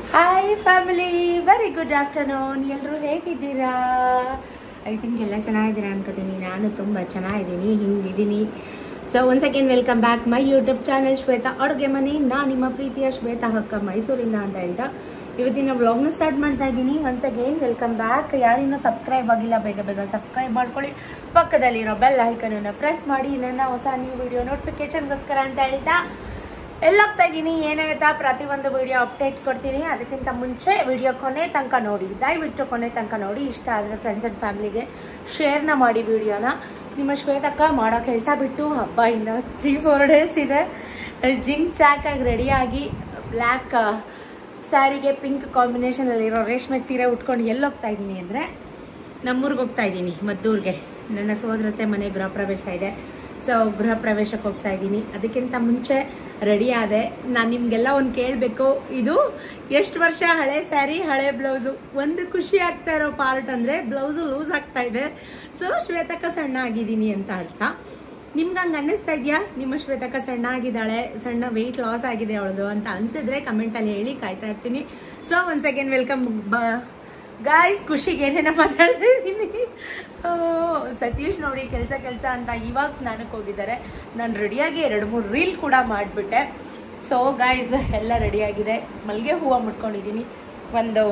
Hi family very good afternoon ಎಲ್ಲರೂ ಹೇಗಿದ್ದೀರಾ I think ಎಲ್ಲ ಚೆನ್ನಾಗಿದ್ದೀರಾ ಅನ್ಕೋತೀನಿ ನಾನು ತುಂಬ ಚೆನ್ನಾಗಿದ್ದೀನಿ ಹಿಂಗಿದ್ದೀನಿ so once again welcome back my YouTube channel Shweta ಅಡುಗೆ ಮನೆ ನಾನು ನಿಮ್ಮ ಪ್ರೀತಿಯ ಶ್ವೇತಾ ಹಕ್ಕ ಮೈಸೂರಿಂದ ಅಂತ ಹೇಳ್ತಾ ಇವತ್ತಿನ ವ್ಲಾಗ್ನ ಸ್ಟಾರ್ಟ್ ಮಾಡ್ತಾ ಇದ್ದೀನಿ ಒನ್ಸ್ ಅಗೇನ್ ವೆಲ್ಕಮ್ ಬ್ಯಾಕ್ ಯಾರಿನ್ನೂ ಸಬ್ಸ್ಕ್ರೈಬ್ ಆಗಿಲ್ಲ ಬೇಗ ಬೇಗ ಸಬ್ಸ್ಕ್ರೈಬ್ ಮಾಡ್ಕೊಳ್ಳಿ ಪಕ್ಕದಲ್ಲಿರೋ ಬೆಲ್ ಐಕನನ್ನು ಪ್ರೆಸ್ ಮಾಡಿ ನನ್ನ ಹೊಸ ನ್ಯೂ ವಿಡಿಯೋ ನೋಟಿಫಿಕೇಶನ್ಗೋಸ್ಕರ ಅಂತ ಹೇಳ್ತಾ ಎಲ್ಲೋಗ್ತಾ ಇದ್ದೀನಿ ಏನಾಗುತ್ತಾ ಪ್ರತಿಯೊಂದು ವಿಡಿಯೋ ಅಪ್ಡೇಟ್ ಕೊಡ್ತೀನಿ ಅದಕ್ಕಿಂತ ಮುಂಚೆ ವಿಡಿಯೋ ಕೊನೆ ತನಕ ನೋಡಿ ದಯವಿಟ್ಟು ಕೊನೆ ತನಕ ನೋಡಿ ಇಷ್ಟ ಆದರೆ ಫ್ರೆಂಡ್ಸ್ ಆ್ಯಂಡ್ ಫ್ಯಾಮಿಲಿಗೆ ಶೇರ್ನ ಮಾಡಿ ವಿಡಿಯೋನ ನಿಮ್ಮ ಶ್ವೇತಕ್ಕ ಮಾಡೋ ಕೆಲಸ ಬಿಟ್ಟು ಹಬ್ಬ ಇನ್ನು ತ್ರೀ ಫೋರ್ ಡೇಸ್ ಇದೆ ಜಿಂಕ್ ಚಾಕಾಗಿ ರೆಡಿಯಾಗಿ ಬ್ಲ್ಯಾಕ್ ಸ್ಯಾರಿಗೆ ಪಿಂಕ್ ಕಾಂಬಿನೇಷನಲ್ಲಿರೋ ರೇಷ್ಮೆ ಸೀರೆ ಉಟ್ಕೊಂಡು ಎಲ್ಲೋಗ್ತಾ ಇದ್ದೀನಿ ಅಂದರೆ ನಮ್ಮೂರಿಗೆ ಹೋಗ್ತಾ ಇದ್ದೀನಿ ಮದ್ದೂರಿಗೆ ನನ್ನ ಸೋದರತೆ ಮನೆ ಗೃಹ ಪ್ರವೇಶ ಇದೆ ಸೊ ಗೃಹ ಪ್ರವೇಶಕ್ಕೆ ಹೋಗ್ತಾ ಇದ್ದೀನಿ ಅದಕ್ಕಿಂತ ಮುಂಚೆ ರೆಡಿ ಆದೆ ನಾನು ನಿಮಗೆಲ್ಲ ಒಂದು ಕೇಳಬೇಕು ಇದು ಎಷ್ಟು ವರ್ಷ ಹಳೆ ಸ್ಯಾರಿ ಹಳೆ ಬ್ಲೌಸು ಒಂದು ಖುಷಿ ಆಗ್ತಾ ಇರೋ ಪಾರ್ಟ್ ಅಂದರೆ ಬ್ಲೌಸು ಲೂಸ್ ಆಗ್ತಾ ಇದೆ ಸೊ ಶ್ವೇತಕ್ಕ ಸಣ್ಣ ಆಗಿದ್ದೀನಿ ಅಂತ ಅರ್ಥ ನಿಮ್ಗೆ ಹಂಗೆ ಅನ್ನಿಸ್ತಾ ಇದೆಯಾ ನಿಮ್ಮ ಶ್ವೇತಕ್ಕ ಸಣ್ಣ ಆಗಿದ್ದಾಳೆ ಸಣ್ಣ ವೆಯ್ಟ್ ಲಾಸ್ ಆಗಿದೆ ಅವಳದು ಅಂತ ಅನ್ಸಿದ್ರೆ ಕಮೆಂಟಲ್ಲಿ ಹೇಳಿ ಕಾಯ್ತಾ ಇರ್ತೀನಿ so once again welcome guys ಖುಷಿಗೆ ಏನೇನೋ ಮಾತಾಡ್ತಾ ಇದ್ದೀನಿ ಓ, ಸತೀಶ್ ನೋಡಿ ಕೆಲಸ ಕೆಲಸ ಅಂತ ಇವಾಗ ಸ್ನಾನಕ್ಕೆ ಹೋಗಿದ್ದಾರೆ ನಾನು ರೆಡಿಯಾಗಿ ಎರಡು ಮೂರು ರೀಲ್ ಕೂಡ ಮಾಡಿಬಿಟ್ಟೆ ಸೊ ಗಾಯ್ಸ್ ಎಲ್ಲ ರೆಡಿಯಾಗಿದೆ ಮಲ್ಲಿಗೆ ಹೂವು ಮುಟ್ಕೊಂಡಿದ್ದೀನಿ ಒಂದು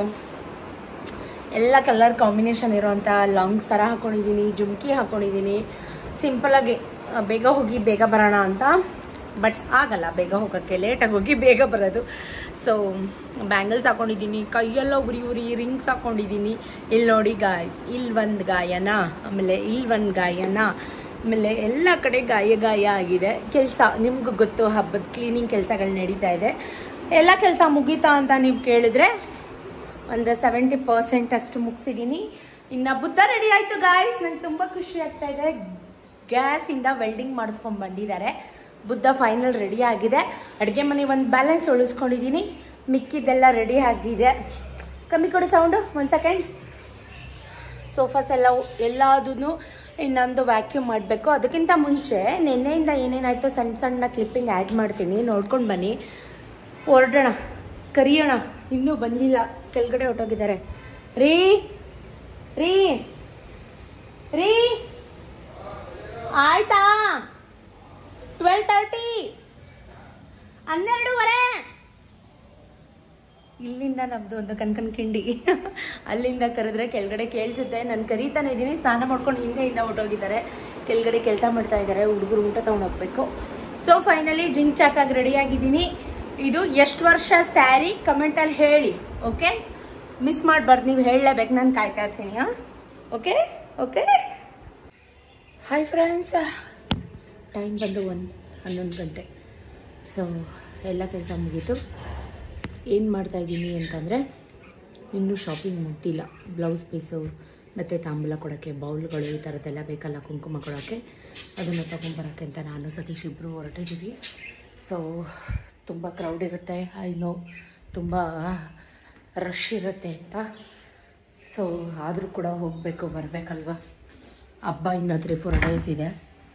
ಎಲ್ಲ ಕಲರ್ ಕಾಂಬಿನೇಷನ್ ಇರೋವಂಥ ಲಾಂಗ್ ಸರ ಹಾಕೊಂಡಿದ್ದೀನಿ ಜುಮ್ಕಿ ಹಾಕೊಂಡಿದ್ದೀನಿ ಸಿಂಪಲಾಗಿ ಆ, ಬೇಗ ಹೋಗಿ ಬೇಗ ಬರೋಣ ಅಂತ ಬಟ್ ಆಗಲ್ಲ ಬೇಗ ಹೋಗೋಕ್ಕೆ ಲೇಟಾಗಿ ಹೋಗಿ ಬೇಗ ಬರೋದು ಸೊ ಬ್ಯಾಂಗಲ್ಸ್ ಹಾಕೊಂಡಿದ್ದೀನಿ ಕೈಯೆಲ್ಲ ಉರಿ ಉರಿ ರಿಂಗ್ಸ್ ಹಾಕೊಂಡಿದ್ದೀನಿ ಇಲ್ಲಿ ನೋಡಿ ಗಾಯ್ಸ್ ಇಲ್ಲಿ ಒಂದು ಗಾಯನ ಆಮೇಲೆ ಇಲ್ಲಿ ಒಂದು ಗಾಯನ ಆಮೇಲೆ ಎಲ್ಲ ಕಡೆ ಗಾಯ ಗಾಯ ಆಗಿದೆ ಕೆಲಸ ನಿಮ್ಗೂ ಗೊತ್ತು ಹಬ್ಬದ ಕ್ಲೀನಿಂಗ್ ಕೆಲಸಗಳು ನಡೀತಾ ಇದೆ ಎಲ್ಲ ಕೆಲಸ ಮುಗೀತಾ ಅಂತ ನೀವು ಕೇಳಿದ್ರೆ ಒಂದು ಸೆವೆಂಟಿ ಪರ್ಸೆಂಟ್ ಅಷ್ಟು ಮುಗಿಸಿದ್ದೀನಿ ಇನ್ನು ಬುದ್ಧ ರೆಡಿ ಆಯಿತು ಗಾಯ್ಸ್ ನಂಗೆ ತುಂಬ ಖುಷಿ ಆಗ್ತಾ ಇದೆ ಗ್ಯಾಸಿಂದ ವೆಲ್ಡಿಂಗ್ ಮಾಡಿಸ್ಕೊಂಡು ಬಂದಿದ್ದಾರೆ ಬುದ್ಧ ಫೈನಲ್ ರೆಡಿ ಆಗಿದೆ ಅಡುಗೆ ಮನೆ ಒಂದು ಬ್ಯಾಲೆನ್ಸ್ ಉಳಿಸ್ಕೊಂಡಿದ್ದೀನಿ ಮಿಕ್ಕಿದ್ದೆಲ್ಲ ರೆಡಿ ಆಗಿದೆ ಕಮ್ಮಿ ಕೊಡು ಸೌಂಡು ಒಂದು ಸೆಕೆಂಡ್ ಸೋಫಾಸ್ ಎಲ್ಲ ಎಲ್ಲದೂ ಇನ್ನೊಂದು ವ್ಯಾಕ್ಯೂಮ್ ಮಾಡಬೇಕು ಅದಕ್ಕಿಂತ ಮುಂಚೆ ನಿನ್ನೆಯಿಂದ ಏನೇನಾಯಿತು ಸಣ್ಣ ಸಣ್ಣ ಕ್ಲಿಪ್ಪಿಂಗ್ ಆ್ಯಡ್ ಮಾಡ್ತೀನಿ ನೋಡ್ಕೊಂಡು ಬನ್ನಿ ಹೊರಡೋಣ ಕರಿಯೋಣ ಇನ್ನೂ ಬಂದಿಲ್ಲ ಕೆಳಗಡೆ ಹೊಟ್ಟೋಗಿದ್ದಾರೆ ರೀ ರೀ ರೀ ಆಯ್ತಾ ಟ್ವೆಲ್ ತರ್ಟಿ ಹನ್ನೆರಡೂವರೆ ಇಲ್ಲಿಂದ ನಮ್ದು ಒಂದು ಕನ್ಕನ್ ಕಿಂಡಿ ಅಲ್ಲಿಂದ ಕರೆದ್ರೆ ಕೆಳಗಡೆ ಕೇಳಿಸುತ್ತೆ ನಾನು ಕರೀತಾನೆ ಇದ್ದೀನಿ ಸ್ನಾನ ಮಾಡ್ಕೊಂಡು ಹಿಂದೆಯಿಂದ ಹೊಟ್ಟೋಗಿದ್ದಾರೆ ಕೆಳಗಡೆ ಕೆಲಸ ಮಾಡ್ತಾ ಇದ್ದಾರೆ ಹುಡುಗರು ಊಟ ತೊಗೊಂಡು ಹೋಗ್ಬೇಕು ಸೊ ಫೈನಲಿ ಜಿಂಕ್ ಚಾಕಾಗಿ ರೆಡಿಯಾಗಿದ್ದೀನಿ ಇದು ಎಷ್ಟು ವರ್ಷ ಸ್ಯಾರಿ ಕಮೆಂಟಲ್ಲಿ ಹೇಳಿ ಓಕೆ ಮಿಸ್ ಮಾಡಬಾರ್ದು ನೀವು ಹೇಳಲೇಬೇಕು ನಾನು ಕಾಯ್ತಾ ಇರ್ತೀನಿ ಹಾಂ okay okay hi friends time ಬಂದು ಒಂದು ಹನ್ನೊಂದು ಗಂಟೆ ಸೊ ಎಲ್ಲ ಕೆಲಸ ಮುಗೀತು ಏನು ಮಾಡ್ತಾ ಇದ್ದೀನಿ ಅಂತಂದರೆ ಇನ್ನೂ ಶಾಪಿಂಗ್ ಮುಗ್ದಿಲ್ಲ ಬ್ಲೌಸ್ ಪೀಸು ಮತ್ತು ತಾಂಬೂಲ ಕೊಡೋಕ್ಕೆ ಬೌಲ್ಗಳು ಈ ಥರದ್ದೆಲ್ಲ ಬೇಕಲ್ಲ ಕುಂಕುಮ ಕೊಡೋಕ್ಕೆ ಅದನ್ನು ತೊಗೊಂಬರೋಕ್ಕೆ ಅಂತ ನಾನು ಸತೀಶ್ ಇಬ್ಬರು ಹೊರಟಿದ್ದೀವಿ ಸೊ ತುಂಬ ಕ್ರೌಡ್ ಇರುತ್ತೆ ಐ ನೋ ತುಂಬ ರಶ್ ಇರುತ್ತೆ ಅಂತ ಸೊ ಆದರೂ ಕೂಡ ಹೋಗಬೇಕು ಬರಬೇಕಲ್ವ ಹಬ್ಬ ಇನ್ನೂ ತ್ರೀ ಫೋರ್ ಡೇಸ್ ಇದೆ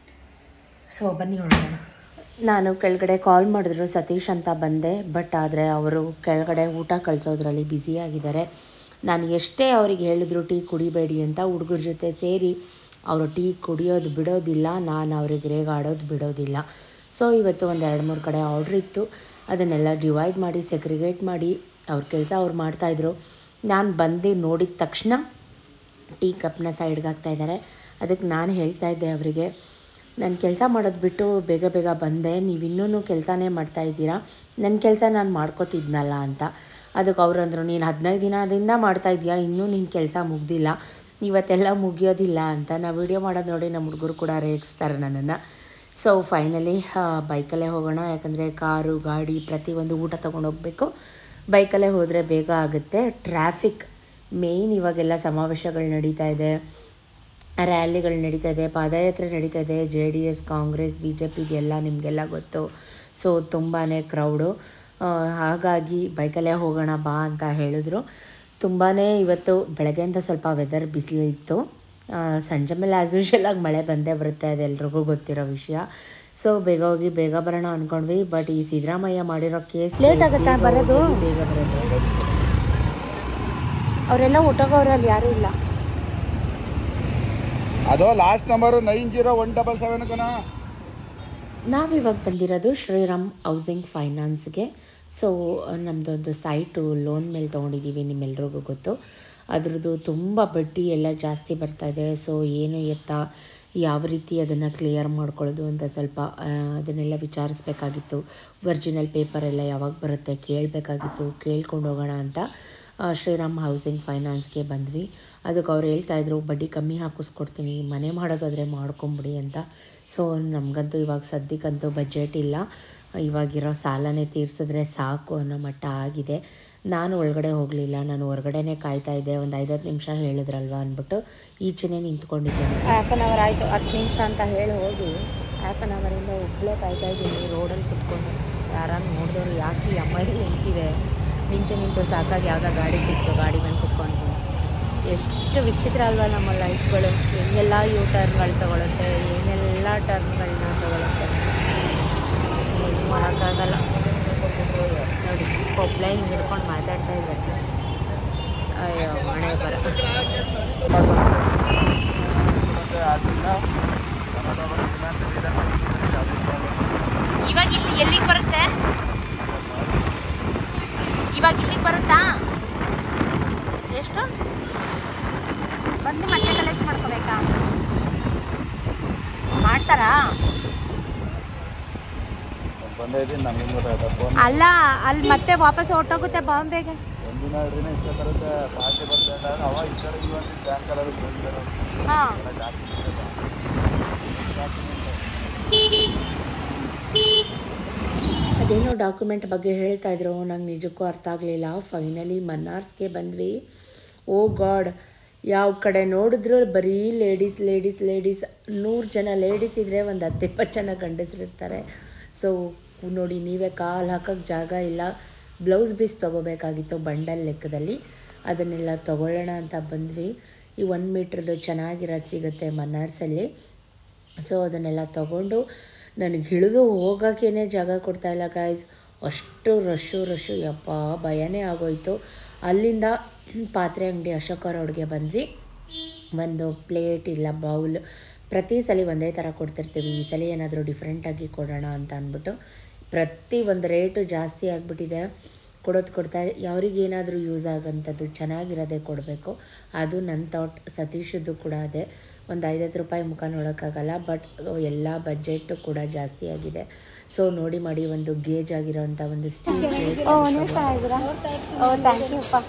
ಸೊ ಬನ್ನಿ ಹೊರಡೋಣ ನಾನು ಕೆಳಗಡೆ ಕಾಲ್ ಮಾಡಿದ್ರು ಸತೀಶ್ ಅಂತ ಬಂದೆ ಬಟ್ ಆದರೆ ಅವರು ಕೆಳಗಡೆ ಊಟ ಕಳಿಸೋದ್ರಲ್ಲಿ ಬ್ಯುಸಿಯಾಗಿದ್ದಾರೆ ನಾನು ಎಷ್ಟೇ ಅವ್ರಿಗೆ ಹೇಳಿದ್ರು ಟೀ ಕುಡಿಬೇಡಿ ಅಂತ ಹುಡುಗರ ಜೊತೆ ಸೇರಿ ಅವರು ಟೀ ಕುಡಿಯೋದು ಬಿಡೋದಿಲ್ಲ ನಾನು ಅವ್ರಿಗೆ ರೇಗಾಡೋದು ಬಿಡೋದಿಲ್ಲ ಸೊ ಇವತ್ತು ಒಂದು ಎರಡು ಮೂರು ಕಡೆ ಆರ್ಡ್ರ್ ಇತ್ತು ಅದನ್ನೆಲ್ಲ ಡಿವೈಡ್ ಮಾಡಿ ಸೆಗ್ರಿಗೇಟ್ ಮಾಡಿ ಅವ್ರ ಕೆಲಸ ಅವ್ರು ಮಾಡ್ತಾಯಿದ್ರು ನಾನು ಬಂದು ನೋಡಿದ ತಕ್ಷಣ ಟೀ ಕಪ್ನ ಸೈಡ್ಗೆ ಹಾಕ್ತಾ ಇದ್ದಾರೆ ಅದಕ್ಕೆ ನಾನು ಹೇಳ್ತಾ ಇದ್ದೆ ಅವರಿಗೆ ನಾನು ಕೆಲಸ ಮಾಡೋದು ಬಿಟ್ಟು ಬೇಗ ಬೇಗ ಬಂದೆ ನೀವು ಇನ್ನೂ ಕೆಲಸನೇ ಮಾಡ್ತಾ ಇದ್ದೀರಾ ನನ್ನ ಕೆಲಸ ನಾನು ಮಾಡ್ಕೋತಿದ್ನಲ್ಲ ಅಂತ ಅದಕ್ಕೆ ಅವ್ರಂದ್ರು ನೀನು ಹದಿನೈದು ದಿನದಿಂದ ಮಾಡ್ತಾ ಇದೀಯಾ ಇನ್ನೂ ನಿನ್ನ ಕೆಲಸ ಮುಗ್ದಿಲ್ಲ ಇವತ್ತೆಲ್ಲ ಮುಗಿಯೋದಿಲ್ಲ ಅಂತ ನಾವು ವಿಡಿಯೋ ಮಾಡೋದು ನೋಡಿ ನಮ್ಮ ಹುಡುಗರು ಕೂಡ ರೇಗಿಸ್ತಾರೆ ನನ್ನನ್ನು ಸೊ ಫೈನಲಿ ಬೈಕಲ್ಲೇ ಹೋಗೋಣ ಯಾಕಂದರೆ ಕಾರು ಗಾಡಿ ಪ್ರತಿಯೊಂದು ಊಟ ತೊಗೊಂಡು ಹೋಗಬೇಕು ಬೈಕಲ್ಲೇ ಹೋದರೆ ಬೇಗ ಆಗುತ್ತೆ ಟ್ರಾಫಿಕ್ ಮೇಯ್ನ್ ಇವಾಗೆಲ್ಲ ಸಮಾವೇಶಗಳು ನಡೀತಾ ಇದೆ ರ್ಯಾಲಿಗಳು ನಡೀತಾ ಇದೆ ಪಾದಯಾತ್ರೆ ನಡೀತಾ ಇದೆ J D S Congress B J ಪಿದೆಲ್ಲ ನಿಮಗೆಲ್ಲ ಗೊತ್ತು ಸೊ ತುಂಬಾ ಕ್ರೌಡು ಹಾಗಾಗಿ ಬೈಕಲ್ಲೇ ಹೋಗೋಣ ಬಾ ಅಂತ ಹೇಳಿದ್ರು ತುಂಬಾ ಇವತ್ತು ಬೆಳಗ್ಗೆಯಿಂದ ಸ್ವಲ್ಪ ವೆದರ್ ಬಿಸಿಲಿತ್ತು ಆ, ಸಂಜೆ ಮೇಲೆ ಆ್ಯಸ್ ಯೂಶಲ್ ಆಗಿ ಮಳೆ ಬಂದೇ ಬರುತ್ತೆ ಅದೆಲ್ರಿಗೂ ಗೊತ್ತಿರೋ ವಿಷಯ ಸೊ ಬೇಗ ಹೋಗಿ ಬೇಗ ಬರೋಣ ಅಂದ್ಕೊಂಡ್ವಿ ಬಟ್ ಈ ಸಿದ್ದರಾಮಯ್ಯ ಮಾಡಿರೋ ಕೇಸ್ Late ಆಗುತ್ತಾ ಬರೋದು? ಬೇಗ ಬರೋದು ಅವರೆಲ್ಲ ಊಟಗೋರಲ್ಲಿ ಯಾರೂ ಇಲ್ಲ ಅದು last number nine zero one double seven ಕಣ ನಾವಿವಾಗ ಬಂದಿರೋದು ಶ್ರೀರಾಮ್ ಹೌಸಿಂಗ್ ಫೈನಾನ್ಸ್ಗೆ ಸೊ ನಮ್ಮದೊಂದು ಸೈಟು ಲೋನ್ ಮೇಲೆ ತೊಗೊಂಡಿದ್ದೀವಿ ನಿಮ್ಮೆಲ್ರಿಗೂ ಗೊತ್ತು ಅದ್ರದ್ದು ತುಂಬ ಬಡ್ಡಿ ಎಲ್ಲ ಜಾಸ್ತಿ ಬರ್ತಾ ಇದೆ ಸೊ ಏನು ಎತ್ತ ಯಾವ ರೀತಿ ಅದನ್ನು ಕ್ಲಿಯರ್ ಮಾಡ್ಕೊಳ್ಳೋದು ಅಂತ ಸ್ವಲ್ಪ ಆ, ಅದನ್ನೆಲ್ಲ ವಿಚಾರಿಸ್ಬೇಕಾಗಿತ್ತು ಒರಿಜಿನಲ್ ಪೇಪರ್ ಎಲ್ಲ ಯಾವಾಗ ಬರುತ್ತೆ ಕೇಳಬೇಕಾಗಿತ್ತು ಕೇಳ್ಕೊಂಡು ಹೋಗೋಣ ಅಂತ ಆ, ಶ್ರೀರಾಮ್ ಹೌಸಿಂಗ್ ಫೈನಾನ್ಸ್ಗೆ ಬಂದ್ವಿ ಅದಕ್ಕೆ ಅವ್ರು ಹೇಳ್ತಾಯಿದ್ರು ಬಡ್ಡಿ ಕಮ್ಮಿ ಹಾಕಿಸ್ಕೊಡ್ತೀನಿ ಮನೆ ಮಾಡೋದಾದರೆ ಮಾಡ್ಕೊಂಬಿಡಿ ಅಂತ ಸೊ ನಮಗಂತೂ ಇವಾಗ ಸದ್ಯಕ್ಕಂತೂ ಬಜೆಟ್ ಇಲ್ಲ ಇವಾಗಿರೋ ಸಾಲನೇ ತೀರಿಸಿದ್ರೆ ಸಾಕು ಅನ್ನೋ ಮಟ್ಟ ಆಗಿದೆ ನಾನು ಒಳಗಡೆ ಹೋಗಲಿಲ್ಲ ನಾನು ಹೊರಗಡೆನೇ ಕಾಯ್ತಾ ಇದ್ದೆ ಒಂದು ಐದತ್ತು ನಿಮಿಷ ಹೇಳಿದ್ರಲ್ವ ಅಂದ್ಬಿಟ್ಟು ಈಚೆನೇ ನಿಂತ್ಕೊಂಡಿದ್ದೇನೆ ಹಾಫ್ ಆನ್ ಅವರ್ ಆಯಿತು ಹತ್ತು ನಿಮಿಷ ಅಂತ ಹೇಳಿ ಹೋಗಿ ಹಾಫ್ ಆನ್ ಅವರಿಂದ ಒಬ್ಬಳೇ ಕಾಯ್ತಾ ಇದ್ದೀನಿ ರೋಡಲ್ಲಿ ಕುತ್ಕೊಂಡು ಯಾರನ್ನು ನೋಡಿದವರು ಯಾಕೆ ಈ ಅಮ್ಮಾಯಿ ನಿಂತಿದೆ ನಿಂತು ನಿಂತು ಸಾಕಾಗಿ ಯಾವುದೋ ಗಾಡಿ ಸಿಕ್ತು ಗಾಡಿ ಮೇಲೆ ಕುತ್ಕೊಂಡು ಎಷ್ಟು ವಿಚಿತ್ರ ಅಲ್ವಾ ನಮ್ಮ ಲೈಫ್ಗಳು ಹೆಂಗೆಲ್ಲ ಯೂ ಟರ್ನ್ಗಳು ತಗೊಳುತ್ತೆ ಏನೆಲ್ಲ ಟರ್ನ್ಗಳನ್ನ ತಗೊಳುತ್ತೆ ಏನು ಮಾಡೋಕ್ಕಾಗಲ್ಲ ನೋಡಿ ಒಬ್ಬಳೇ ಹಿಂಗೆ ಹಿಡ್ಕೊಂಡು ಮಾತಾಡ್ತಾ ಇದ್ದಾರೆ ಅಯ್ಯೋ ಮಳೆ ಬರ ಇವಾಗ ಇಲ್ಲಿ ಎಲ್ಲಿಗೆ ಬರುತ್ತೆ ಇವಾಗ ಇಲ್ಲಿಗೆ ಬರುತ್ತಾ ಎಷ್ಟು ಬಂದು ಮತ್ತೆ ಕಲೆಕ್ಟ್ ಮಾಡ್ಕೋಬೇಕಾ ಮಾಡ್ತಾರಾ ಬಂದೇ ಇದ್ದೀನಿ ನಮ್ಗೆ ಗೊತ್ತಾಯ್ತು ಫೋನ್ ಅಲ್ಲ ಅಲ್ಲಿ ಮತ್ತೆ ವಾಪಸ್ ಹೊರಟೋಗುತ್ತೆ ಬಾಂಬೆಗೆ ಒಂದಿನ ಎರಡು ದಿನ ಇಷ್ಟ ಬರುತ್ತೆ ಪಾರ್ಟಿ ಬರುತ್ತೆ ಅಂತ ಅವ ಈ ಕಡೆ ಇವಾಗ ಬ್ಯಾಂಕಲ್ಲಿ ಹಾಂ ಅದೇನೋ ಡಾಕ್ಯುಮೆಂಟ್ ಬಗ್ಗೆ ಹೇಳ್ತಾ ಇದ್ರು ನಂಗೆ ನಿಜಕ್ಕೂ ಅರ್ಥ ಆಗಲಿಲ್ಲ ಫೈನಲಿ ಮನ್ನಾರ್ಸ್ಗೆ ಬಂದ್ವಿ ಓ ಗಾಡ್ ಯಾವ ಕಡೆ ನೋಡಿದ್ರು ಬರೀ ಲೇಡೀಸ್ ಲೇಡೀಸ್ ಲೇಡೀಸ್ ನೂರು ಜನ ಲೇಡೀಸ್ ಇದ್ದರೆ ಒಂದು ಹತ್ತು ಇಪ್ಪತ್ತು ಜನ ಗಂಡಸರಿರ್ತಾರೆ ಸೊ ನೋಡಿ ನೀವೇ ಕಾಲು ಹಾಕೋಕ್ಕೆ ಜಾಗ ಇಲ್ಲ ಬ್ಲೌಸ್ ಪೀಸ್ ತೊಗೋಬೇಕಾಗಿತ್ತು ಬಂಡಲ್ ಲೆಕ್ಕದಲ್ಲಿ ಅದನ್ನೆಲ್ಲ ತೊಗೊಳ್ಳೋಣ ಅಂತ ಬಂದ್ವಿ ಈ ಒನ್ ಮೀಟ್ರದ್ದು ಚೆನ್ನಾಗಿರೋದು ಸಿಗುತ್ತೆ ಮನ್ನಾರ್ಸಲ್ಲಿ ಸೊ ಅದನ್ನೆಲ್ಲ ತಗೊಂಡು ನನಗೆ ಹಿಡಿದು ಹೋಗೋಕ್ಕೇ ಜಾಗ ಕೊಡ್ತಾಯಿಲ್ಲ ಗಾಯ್ಸ್ ಅಷ್ಟು ರಶ್ಶು ರಶ್ಶು ಯಪ್ಪ ಭಯನೇ ಆಗೋಯ್ತು ಅಲ್ಲಿಂದ ಪಾತ್ರೆ ಅಂಗಡಿ ಅಶೋಕ ರೋಡ್ಗೆ ಬಂದ್ವಿ ಒಂದು ಪ್ಲೇಟ್ ಇಲ್ಲ ಬೌಲ್ ಪ್ರತಿ ಸಲ ಒಂದೇ ಥರ ಕೊಡ್ತಿರ್ತೀವಿ ಈ ಸಲ ಏನಾದರೂ ಡಿಫ್ರೆಂಟಾಗಿ ಕೊಡೋಣ ಅಂತ ಅಂದ್ಬಿಟ್ಟು ಪ್ರತಿ ಒಂದು ರೇಟು ಜಾಸ್ತಿ ಆಗಿಬಿಟ್ಟಿದೆ ಕೊಡೋದು ಕೊಡ್ತಾ ಯಾರಿಗೆ ಏನಾದರೂ ಯೂಸ್ ಆಗೋಂಥದ್ದು ಚೆನ್ನಾಗಿರೋದೇ ಕೊಡಬೇಕು ಅದು ನನ್ನ ಥಾಟ್ ಸತೀಶದ್ದು ಕೂಡ ಅದೇ ಒಂದು ಐದತ್ತು ರೂಪಾಯಿ ಮುಖ ನೋಡೋಕ್ಕಾಗಲ್ಲ ಬಟ್ ಎಲ್ಲ ಬಜೆಟ್ಟು ಕೂಡ ಜಾಸ್ತಿ ಆಗಿದೆ ಸೊ ನೋಡಿ ಮಾಡಿ ಒಂದು ಗೇಜ್ ಆಗಿರೋಂಥ ಒಂದು ಸ್ಟೀಲ್ ಪ್ಲೇಟ್ ಓ ನಿಲ್ತಾ ಇದ್ದೀರಾ ಓ ಥ್ಯಾಂಕ್ ಯು ಅಪ್ಪ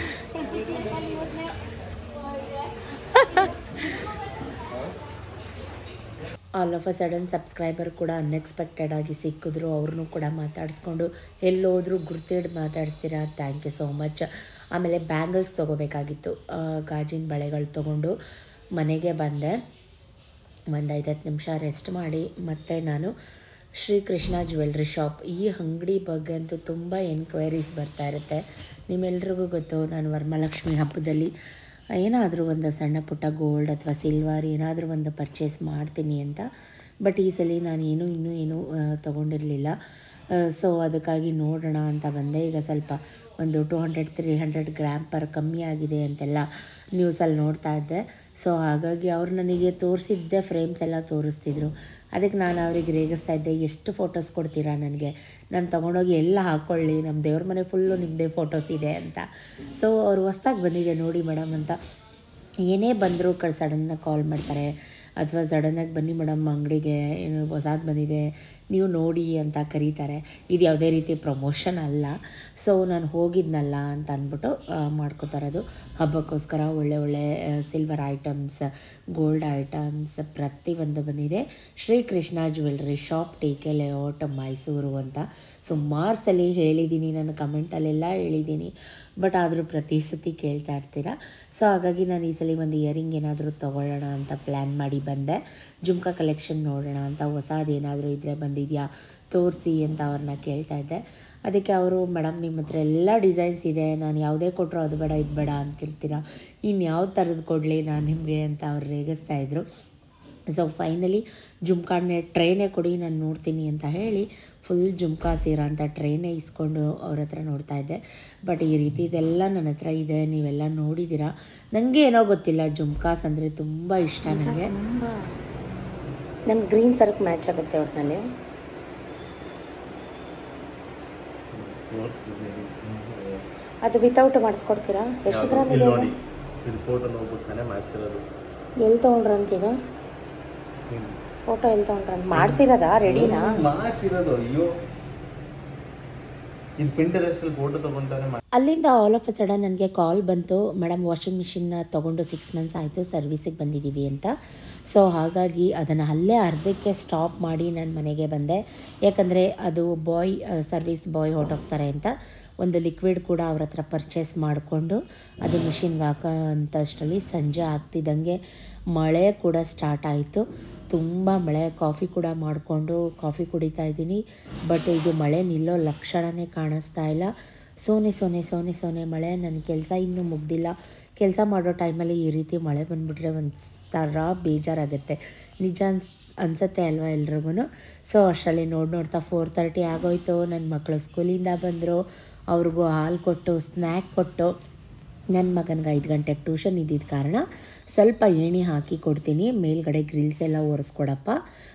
all of a sudden subscriber ಕೂಡ ಅನ್ಎಕ್ಸ್ಪೆಕ್ಟೆಡ್ ಆಗಿ ಸಿಕ್ಕಿದ್ರು ಅವ್ರನ್ನೂ ಕೂಡ ಮಾತಾಡಿಸ್ಕೊಂಡು ಎಲ್ಲೋದ್ರೂ ಗುರ್ತಿಡ್ ಮಾತಾಡಿಸ್ತೀರಾ ಥ್ಯಾಂಕ್ ಯು ಸೋ ಮಚ್ ಆಮೇಲೆ ಬ್ಯಾಂಗಲ್ಸ್ ತೊಗೋಬೇಕಾಗಿತ್ತು ಆ, ಗಾಜಿನ ಬಳೆಗಳು ತೊಗೊಂಡು ಮನೆಗೆ ಬಂದೆ ಒಂದು ಐದತ್ತು ನಿಮಿಷ ರೆಸ್ಟ್ ಮಾಡಿ ಮತ್ತೆ ನಾನು ಶ್ರೀಕೃಷ್ಣ ಜ್ಯುವೆಲ್ರಿ ಶಾಪ್ ಈ ಅಂಗಡಿ ಬಗ್ಗೆ ಅಂತೂ ತುಂಬ ಎನ್ಕ್ವೈರೀಸ್ ಬರ್ತಾ ಇರುತ್ತೆ ನಿಮ್ಮೆಲ್ರಿಗೂ ಗೊತ್ತು ನಾನು ವರಮಹಾಲಕ್ಷ್ಮಿ ಹಬ್ಬದಲ್ಲಿ ಏನಾದರೂ ಒಂದು ಸಣ್ಣ ಪುಟ್ಟ ಗೋಲ್ಡ್ ಅಥವಾ ಸಿಲ್ವರ್ ಏನಾದರೂ ಒಂದು ಪರ್ಚೇಸ್ ಮಾಡ್ತೀನಿ ಅಂತ ಬಟ್ ಈ ಸಲ ನಾನು ಏನೂ ಇನ್ನೂ ಏನೂ ತೊಗೊಂಡಿರಲಿಲ್ಲ ಸೊ ಅದಕ್ಕಾಗಿ ನೋಡೋಣ ಅಂತ ಬಂದೆ ಈಗ ಸ್ವಲ್ಪ ಒಂದು two hundred three hundred gram per ಕಮ್ಮಿ ಆಗಿದೆ ಅಂತೆಲ್ಲ ನ್ಯೂಸಲ್ಲಿ ನೋಡ್ತಾ ಇದ್ದೆ ಸೊ ಹಾಗಾಗಿ ಅವ್ರು ನನಗೆ ತೋರಿಸಿದ್ದೆ ಫ್ರೇಮ್ಸ್ ಎಲ್ಲ ತೋರಿಸ್ತಿದ್ರು ಅದಕ್ಕೆ ನಾನು ಅವ್ರಿಗೆ ರೇಗಿಸ್ತಾ ಇದ್ದೆ ಎಷ್ಟು ಫೋಟೋಸ್ ಕೊಡ್ತೀರಾ ನನಗೆ ನಾನು ತೊಗೊಂಡೋಗಿ ಎಲ್ಲ ಹಾಕ್ಕೊಳ್ಳಿ ನಮ್ಮ ದೇವ್ರ ಮನೆ ಫುಲ್ಲು ನಿಮ್ಮದೇ ಫೋಟೋಸ್ ಇದೆ ಅಂತ ಸೊ ಅವ್ರು ಹೊಸ್ದಾಗಿ ಬಂದಿದೆ ನೋಡಿ ಮೇಡಮ್ ಅಂತ ಏನೇ ಬಂದರೂ ಕ ಸಡನ್ನಾಗಿ ಕಾಲ್ ಮಾಡ್ತಾರೆ ಅಥವಾ ಸಡನ್ನಾಗಿ ಬನ್ನಿ ಮೇಡಮ್ ಅಂಗಡಿಗೆ ಏನು ಹೊಸಾದು ಬಂದಿದೆ ನೀವು ನೋಡಿ ಅಂತ ಕರೀತಾರೆ ಇದು ಯಾವುದೇ ರೀತಿ ಪ್ರಮೋಷನ್ ಅಲ್ಲ ಸೊ ನಾನು ಹೋಗಿದ್ನಲ್ಲ ಅಂತ ಅಂದ್ಬಿಟ್ಟು ಮಾಡ್ಕೋತಾರದು ಹಬ್ಬಕ್ಕೋಸ್ಕರ ಒಳ್ಳೆ ಒಳ್ಳೆ ಸಿಲ್ವರ್ ಐಟಮ್ಸ್ ಗೋಲ್ಡ್ ಐಟಮ್ಸ್ ಪ್ರತಿಯೊಂದು ಬಂದಿದೆ Srikrishna jewellery shop T K layout Mysuru ಅಂತ ಸುಮಾರು ಸಲ ಹೇಳಿದ್ದೀನಿ ನಾನು ಕಮೆಂಟಲ್ಲೆಲ್ಲ ಹೇಳಿದ್ದೀನಿ ಬಟ್ ಆದರೂ ಪ್ರತಿ ಸತಿ ಕೇಳ್ತಾ ಇರ್ತೀರ ಸೊ ಹಾಗಾಗಿ ನಾನು ಈ ಸಲ ಒಂದು ಇಯರಿಂಗ್ ಏನಾದರೂ ತೊಗೊಳ್ಳೋಣ ಅಂತ ಪ್ಲ್ಯಾನ್ ಮಾಡಿ ಬಂದೆ ಜುಮ್ಕಾ ಕಲೆಕ್ಷನ್ ನೋಡೋಣ ಅಂತ ಹೊಸದು ಏನಾದರೂ ಇದ್ದರೆ ಬಂದಿದೆಯಾ ತೋರಿಸಿ ಅಂತ ಅವ್ರನ್ನ ಕೇಳ್ತಾ ಇದ್ದೆ ಅದಕ್ಕೆ ಅವರು ಮೇಡಮ್ ನಿಮ್ಮ ಹತ್ರ ಎಲ್ಲ ಡಿಸೈನ್ಸ್ ಇದೆ ನಾನು ಯಾವುದೇ ಕೊಟ್ಟರು ಅದು ಬೇಡ ಇದು ಬೇಡ ಅಂತಿರ್ತೀರ ಇನ್ನು ಯಾವ ಥರದ್ದು ಕೊಡಲಿ ನಾನು ನಿಮಗೆ ಅಂತ ಅವ್ರು ರೇಗಿಸ್ತಾ ಇದ್ರು ಸೊ ಫೈನಲಿ ಜುಮ್ಕಾನೆ ಟ್ರೈನೇ ಕೊಡಿ ನಾನು ನೋಡ್ತೀನಿ ಅಂತ ಹೇಳಿ ಫುಲ್ ಜುಮ್ಕಾ ಸೀರಾ ಅಂತ ಟ್ರೈನೇ ಇಸ್ಕೊಂಡು ಅವ್ರ ಹತ್ರ ನೋಡ್ತಾ ಇದ್ದೆ ಬಟ್ ಈ ರೀತಿ ಇದೆಲ್ಲ ನನ್ನ ಹತ್ರ ಇದೆ ನೀವೆಲ್ಲ ನೋಡಿದ್ದೀರಾ ನನಗೆ ಏನೋ ಗೊತ್ತಿಲ್ಲ ಜುಮ್ಕಾಸ್ ಅಂದರೆ ತುಂಬ ಇಷ್ಟ ನನಗೆ ನಮ್ಮ ಗ್ರೀನ್ ಸರ್ಕ್ ಮ್ಯಾಚ್ ಆಗುತ್ತೆ ಒಟ್ಟಿನಲ್ಲಿ ಅದು ವಿತೌಟ್ ಮಾಡಿಸ್ಕೊಡ್ತೀರಾ ಎಷ್ಟು ಗ್ರಾಮ್ ಇದೆ ನೋಡಿ ಇದು ಫೋಟೋ ನೋಡ್ಬಿಟ್ಟು ಮ್ಯಾಚ್ ಇರೋದು ಎಲ್ಲಿ ತೊಗೊಂಡ್ರಂತೀಗ ಫೋಟೋ ಎಲ್ಲಿ ತೊಗೊಂಡ್ರಂತ ಮಾಡಿಸಿರೋದಾ ರೆಡಿನಾ ಮಾಡಿಸಿರೋದು ಅಯ್ಯೋ ಇದು ಪಿಂಟರೆಸ್ಟಲ್ಲಿ ಫೋಟೋ ತಗೊಂತಾನೆ ಅಲ್ಲಿಂದ ಆಲ್ ಆಫ್ ಅ ಸಡನ್ ನನಗೆ ಕಾಲ್ ಬಂತು ಮೇಡಮ್ ವಾಷಿಂಗ್ ಮಿಷಿನ್ನ ತೊಗೊಂಡು ಸಿಕ್ಸ್ ಮಂತ್ಸ್ ಆಯಿತು ಸರ್ವಿಸಿಗೆ ಬಂದಿದ್ದೀವಿ ಅಂತ ಸೊ ಹಾಗಾಗಿ ಅದನ್ನು ಅಲ್ಲೇ ಅರ್ಧಕ್ಕೆ ಸ್ಟಾಪ್ ಮಾಡಿ ನಾನು ಮನೆಗೆ ಬಂದೆ ಯಾಕಂದರೆ ಅದು ಬಾಯ್ ಸರ್ವಿಸ್ ಬಾಯ್ ಹೊರಟೋಗ್ತಾರೆ ಅಂತ ಒಂದು ಲಿಕ್ವಿಡ್ ಕೂಡ ಅವ್ರ ಹತ್ರ ಪರ್ಚೇಸ್ ಮಾಡಿಕೊಂಡು ಅದು ಮಿಷಿನ್ಗೆ ಹಾಕೋ ಅಂಥಷ್ಟರಲ್ಲಿ ಸಂಜೆ ಆಗ್ತಿದ್ದಂಗೆ ಮಳೆ ಕೂಡ ಸ್ಟಾರ್ಟ್ ಆಯಿತು ತುಂಬ ಮಳೆ ಕಾಫಿ ಕೂಡ ಮಾಡಿಕೊಂಡು ಕಾಫಿ ಕುಡಿತಾ ಇದ್ದೀನಿ ಬಟ್ ಇದು ಮಳೆ ನಿಲ್ಲೋ ಲಕ್ಷಣನೇ ಕಾಣಿಸ್ತಾ ಇಲ್ಲ ಸೋನೆ ಸೋನೆ ಸೋನೆ ಸೋನೆ ಮಳೆ ನನ್ನ ಕೆಲಸ ಇನ್ನೂ ಮುಗ್ದಿಲ್ಲ ಕೆಲಸ ಮಾಡೋ ಟೈಮಲ್ಲಿ ಈ ರೀತಿ ಮಳೆ ಬಂದುಬಿಟ್ರೆ ಒಂದು ಥರ ಬೇಜಾರಾಗುತ್ತೆ ನಿಜ ಅನ್ಸ್ ಅನಿಸುತ್ತೆ ಅಲ್ವಾ ಎಲ್ರಿಗೂ ಸೊ ಅಷ್ಟರಲ್ಲಿ ನೋಡಿ ನೋಡ್ತಾ ಫೋರ್ ತರ್ಟಿ ಆಗೋಯ್ತು ನನ್ನ ಮಕ್ಕಳು ಸ್ಕೂಲಿಂದ ಬಂದರು ಅವ್ರಿಗೂ ಹಾಲು ಕೊಟ್ಟು ಸ್ನ್ಯಾಕ್ ಕೊಟ್ಟು ನನ್ನ ಮಗನಿಗೆ ಐದು ಗಂಟೆಗೆ ಟ್ಯೂಷನ್ ಇದ್ದಿದ್ದ ಕಾರಣ ಸ್ವಲ್ಪ ಏಣಿ ಹಾಕಿ ಕೊಡ್ತೀನಿ ಮೇಲ್ಗಡೆ ಗ್ರಿಲ್ಸ್ ಎಲ್ಲ ಒರೆಸ್ಕೊಡಪ್ಪ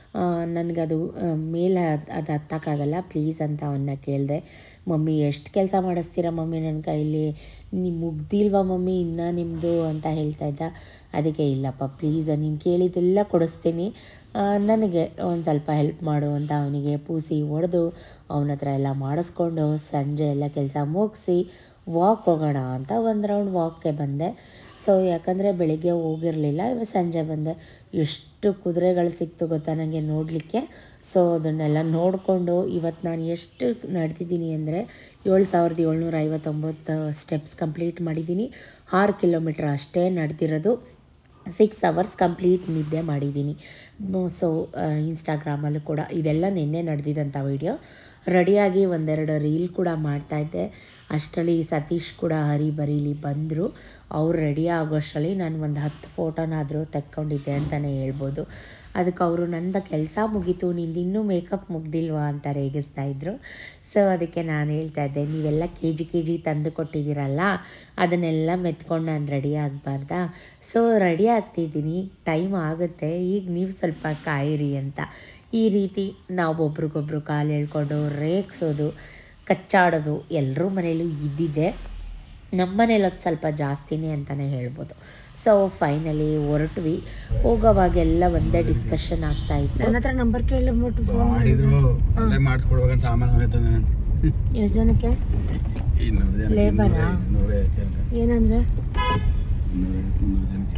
ನನಗದು ಮೇಲೆ ಅದು ಹತ್ತಕ್ಕಾಗಲ್ಲ ಪ್ಲೀಸ್ ಅಂತ ಅವನ್ನ ಕೇಳಿದೆ ಮಮ್ಮಿ ಎಷ್ಟು ಕೆಲಸ ಮಾಡಿಸ್ತೀರಾ ಮಮ್ಮಿ ನನ್ನ ಕೈಲಿ ನೀವು ಮುಗ್ದಿಲ್ವಾ ಮಮ್ಮಿ ಇನ್ನೂ ನಿಮ್ಮದು ಅಂತ ಹೇಳ್ತಾ ಇದ್ದ ಅದಕ್ಕೆ ಇಲ್ಲಪ್ಪ ಪ್ಲೀಸ್ ನೀನು ಕೇಳಿದ್ದೆಲ್ಲ ಕೊಡಿಸ್ತೀನಿ ಆ, ನನಗೆ ಒಂದು ಸ್ವಲ್ಪ ಹೆಲ್ಪ್ ಮಾಡು ಅಂತ ಅವನಿಗೆ ಪೂಸಿ ಹೊಡೆದು ಅವನ ಹತ್ರ ಎಲ್ಲ ಮಾಡಿಸ್ಕೊಂಡು ಸಂಜೆ ಎಲ್ಲ ಕೆಲಸ ಮುಗಿಸಿ ವಾಕ್ ಹೋಗೋಣ ಅಂತ ಒಂದು ರೌಂಡ್ ವಾಕ್ಗೆ ಬಂದೆ ಸೊ ಯಾಕಂದರೆ ಬೆಳಿಗ್ಗೆ ಹೋಗಿರಲಿಲ್ಲ ಇವಾಗ ಸಂಜೆ ಬಂದೆ ಎಷ್ಟು ಕುದುರೆಗಳು ಸಿಕ್ತು ಗೊತ್ತಾ ನನಗೆ ನೋಡಲಿಕ್ಕೆ ಸೊ ಅದನ್ನೆಲ್ಲ ನೋಡಿಕೊಂಡು ಇವತ್ತು ನಾನು ಎಷ್ಟು ನಡೆದಿದ್ದೀನಿ ಅಂದರೆ ಏಳು ಸಾವಿರದ ಏಳ್ನೂರ ಐವತ್ತೊಂಬತ್ತು ಸ್ಟೆಪ್ಸ್ ಕಂಪ್ಲೀಟ್ ಮಾಡಿದ್ದೀನಿ ಆರು ಕಿಲೋಮೀಟ್ರ್ ಅಷ್ಟೇ ನಡೆದಿರೋದು ಸಿಕ್ಸ್ ಅವರ್ಸ್ ಕಂಪ್ಲೀಟ್ ನಿದ್ದೆ ಮಾಡಿದ್ದೀನಿ ಸೊ ಇನ್ಸ್ಟಾಗ್ರಾಮಲ್ಲೂ ಕೂಡ ಇದೆಲ್ಲ ನಿನ್ನೆ ನಡೆದಿದ್ದಂಥ ವಿಡಿಯೋ ರೆಡಿಯಾಗಿ ಒಂದೆರಡು ರೀಲ್ ಕೂಡ ಮಾಡ್ತಾಯಿದ್ದೆ ಅಷ್ಟರಲ್ಲಿ ಸತೀಶ್ ಕೂಡ ಹರಿ ಬರೀಲಿ ಬಂದರು ಅವ್ರು ರೆಡಿ ಆಗೋಷ್ಟರಲ್ಲಿ ನಾನು ಒಂದು ಹತ್ತು ಫೋಟೋನಾದರೂ ತೆಕ್ಕೊಂಡಿದ್ದೆ ಅಂತಲೇ ಹೇಳ್ಬೋದು ಅದಕ್ಕೆ ಅವರು ನಂದ ಕೆಲಸ ಮುಗೀತು ನಿಂದು ಇನ್ನೂ ಮೇಕಪ್ ಮುಗ್ದಿಲ್ವಾ ಅಂತ ರೇಗಿಸ್ತಾ ಇದ್ರು ಸೊ ಅದಕ್ಕೆ ನಾನು ಹೇಳ್ತಾ ಇದ್ದೆ ನೀವೆಲ್ಲ ಕೆ ಜಿ ಕೆ ಜಿ ತಂದು ಕೊಟ್ಟಿದ್ದೀರಲ್ಲ ಅದನ್ನೆಲ್ಲ ಮೆತ್ಕೊಂಡು ನಾನು ರೆಡಿ ಆಗಬಾರ್ದಾ ಸೊ ರೆಡಿ ಆಗ್ತಿದ್ದೀನಿ ಟೈಮ್ ಆಗುತ್ತೆ ಈಗ ನೀವು ಸ್ವಲ್ಪ ಕಾಯಿರಿ ಅಂತ ಈ ರೀತಿ ನಾವು ಒಬ್ರಿಗೊಬ್ರು ಕಾಲು ಹೇಳ್ಕೊಂಡು ರೇಗಿಸೋದು ಕಚ್ಚಾಡೋದು ಎಲ್ಲರೂ ಮನೇಲೂ ಇದ್ದಿದ್ದೆ ನಮ್ಮ ಮನೇಲಿ ಅದು ಸ್ವಲ್ಪ ಜಾಸ್ತಿನೇ ಅಂತಲೇ ಹೇಳ್ಬೋದು ಸೊ ಫೈನಲಿ ಹೊರಟ್ವಿ ಹೋಗೋವಾಗೆಲ್ಲ ಒಂದೇ ಡಿಸ್ಕಷನ್ ಆಗ್ತಾ ಇತ್ತು ನನ್ನ ಹತ್ರ ನಂಬರ್ ಕೇಳಿಬಿಟ್ಟು ಫೋನ್ ಮಾಡಿದ್ರು ಅಲ್ಲೇ ಮಾಡಿಸ್ಕೊಡ್ಬೇಕಂತ ಸಾಮಾನು ಸಮೇತ ತಂದೆ ನಾನು ಎಷ್ಟು ಜನಕ್ಕೆ ಇನ್ನೂರು ಜನ ಲೇಬರಾ? ಇನ್ನೂರೈವತ್ತು ಜನಕ್ಕೆ ಏನಂದ್ರೆ ಇನ್ನೂರೈವತ್ತು ಮುನ್ನೂರು ಜನಕ್ಕೆ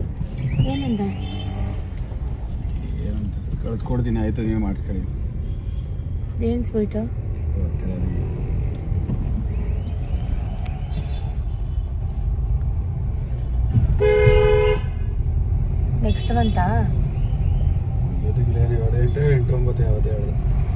ಏನಂದ ಏನಂತ ಕಳಿಸ್ಕೊಡ್ತೀನಿ ಆಯಿತು ನೀವು ಮಾಡಿಸ್ಕೊಳ್ಳಿ ಏನು ಸ್ವೀಟು ಗೊತ್ತಿಲ್ಲ ನನಗೆ. ನೆಕ್ಸ್ಟ್ ಬಂತಾ ಜೊತೆಗೆ ಏಳು ಎಂಟು ಎಂಟು ಒಂಬತ್ತು ಯಾವತ್ತು ಹೇಳಿದ್ರು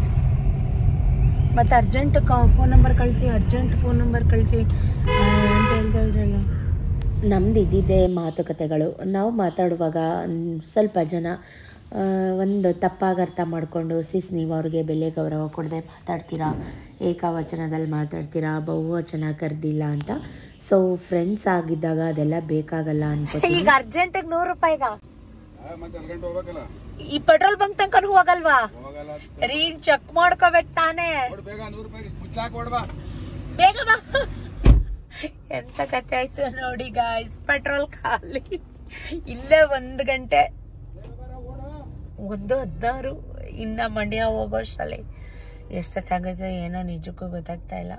ಮತ್ತೆ ಅರ್ಜೆಂಟ್ ಫೋನ್ ನಂಬರ್ ಕಳಿಸಿ ಅರ್ಜೆಂಟ್ ಫೋನ್ ನಂಬರ್ ಕಳಿಸಿ ಅಂತ ಹೇಳ್ತಾ ಇದ್ರಲ್ಲ ನಮ್ದು ಇದ್ದಿದ್ದೇ ಮಾತುಕತೆಗಳು ನಾವು ಮಾತಾಡುವಾಗ ಮ್, ಸ್ವಲ್ಪ ಜನ ಆ, ಒಂದು ತಪ್ಪಾಗಿ ಅರ್ಥ ಮಾಡಿಕೊಂಡು ಸಿಸ್ ನೀವು ಅವ್ರಿಗೆ ಬೆಲೆ ಗೌರವ ಕೊಡದೆ ಮಾತಾಡ್ತೀರಾ ಏಕವಚನದಲ್ಲಿ ಮಾತಾಡ್ತೀರಾ ಬಹುವಚನ ಕರೆದಿಲ್ಲ ಅಂತ ಸೊ ಫ್ರೆಂಡ್ಸ್ ಆಗಿದ್ದಾಗ ಅದೆಲ್ಲ ಬೇಕಾಗಲ್ಲ ಅನ್ಕೋತೀನಿ ಈಗ ಅರ್ಜೆಂಟ್ ನೂರು ರೂಪಾಯಿಗ ಮತ್ತೆ ಅಲ್ಲಿ ಗಂಟೆ ಹೋಗ್ಬೇಕಲ್ಲ ಈ ಪೆಟ್ರೋಲ್ ಬಂಕ್ ತನಕ ಹೋಗಲ್ವಾ ಹೋಗಲ್ಲ ರೀ ಚೆಕ್ ಮಾಡ್ಕೋಬೇಕು ತಾನೇ ಕೊಡು ಬೇಗ ನೂರು ರೂಪಾಯಿ ಮುಚ್ಚಾಕ್ ಕೊಡ್ಬಾ ಬೇಗ ಬಾ ಎಂತ ಕತೆ ಆಯ್ತು ನೋಡಿ ಗಾಯ್ಸ್ ಪೆಟ್ರೋಲ್ ಖಾಲಿ ಇಲ್ಲೇ ಒಂದು ಗಂಟೆ ಒಂದು ಹದಿನಾರು ಇನ್ನ ಮಂಡ್ಯ ಹೋಗೋಷ್ಟರಲ್ಲಿ ಎಷ್ಟೊತ್ತಾಗುತ್ತೆ ಏನೋ ನಿಜಕ್ಕೂ ಗೊತ್ತಾಗ್ತಾ ಇಲ್ಲ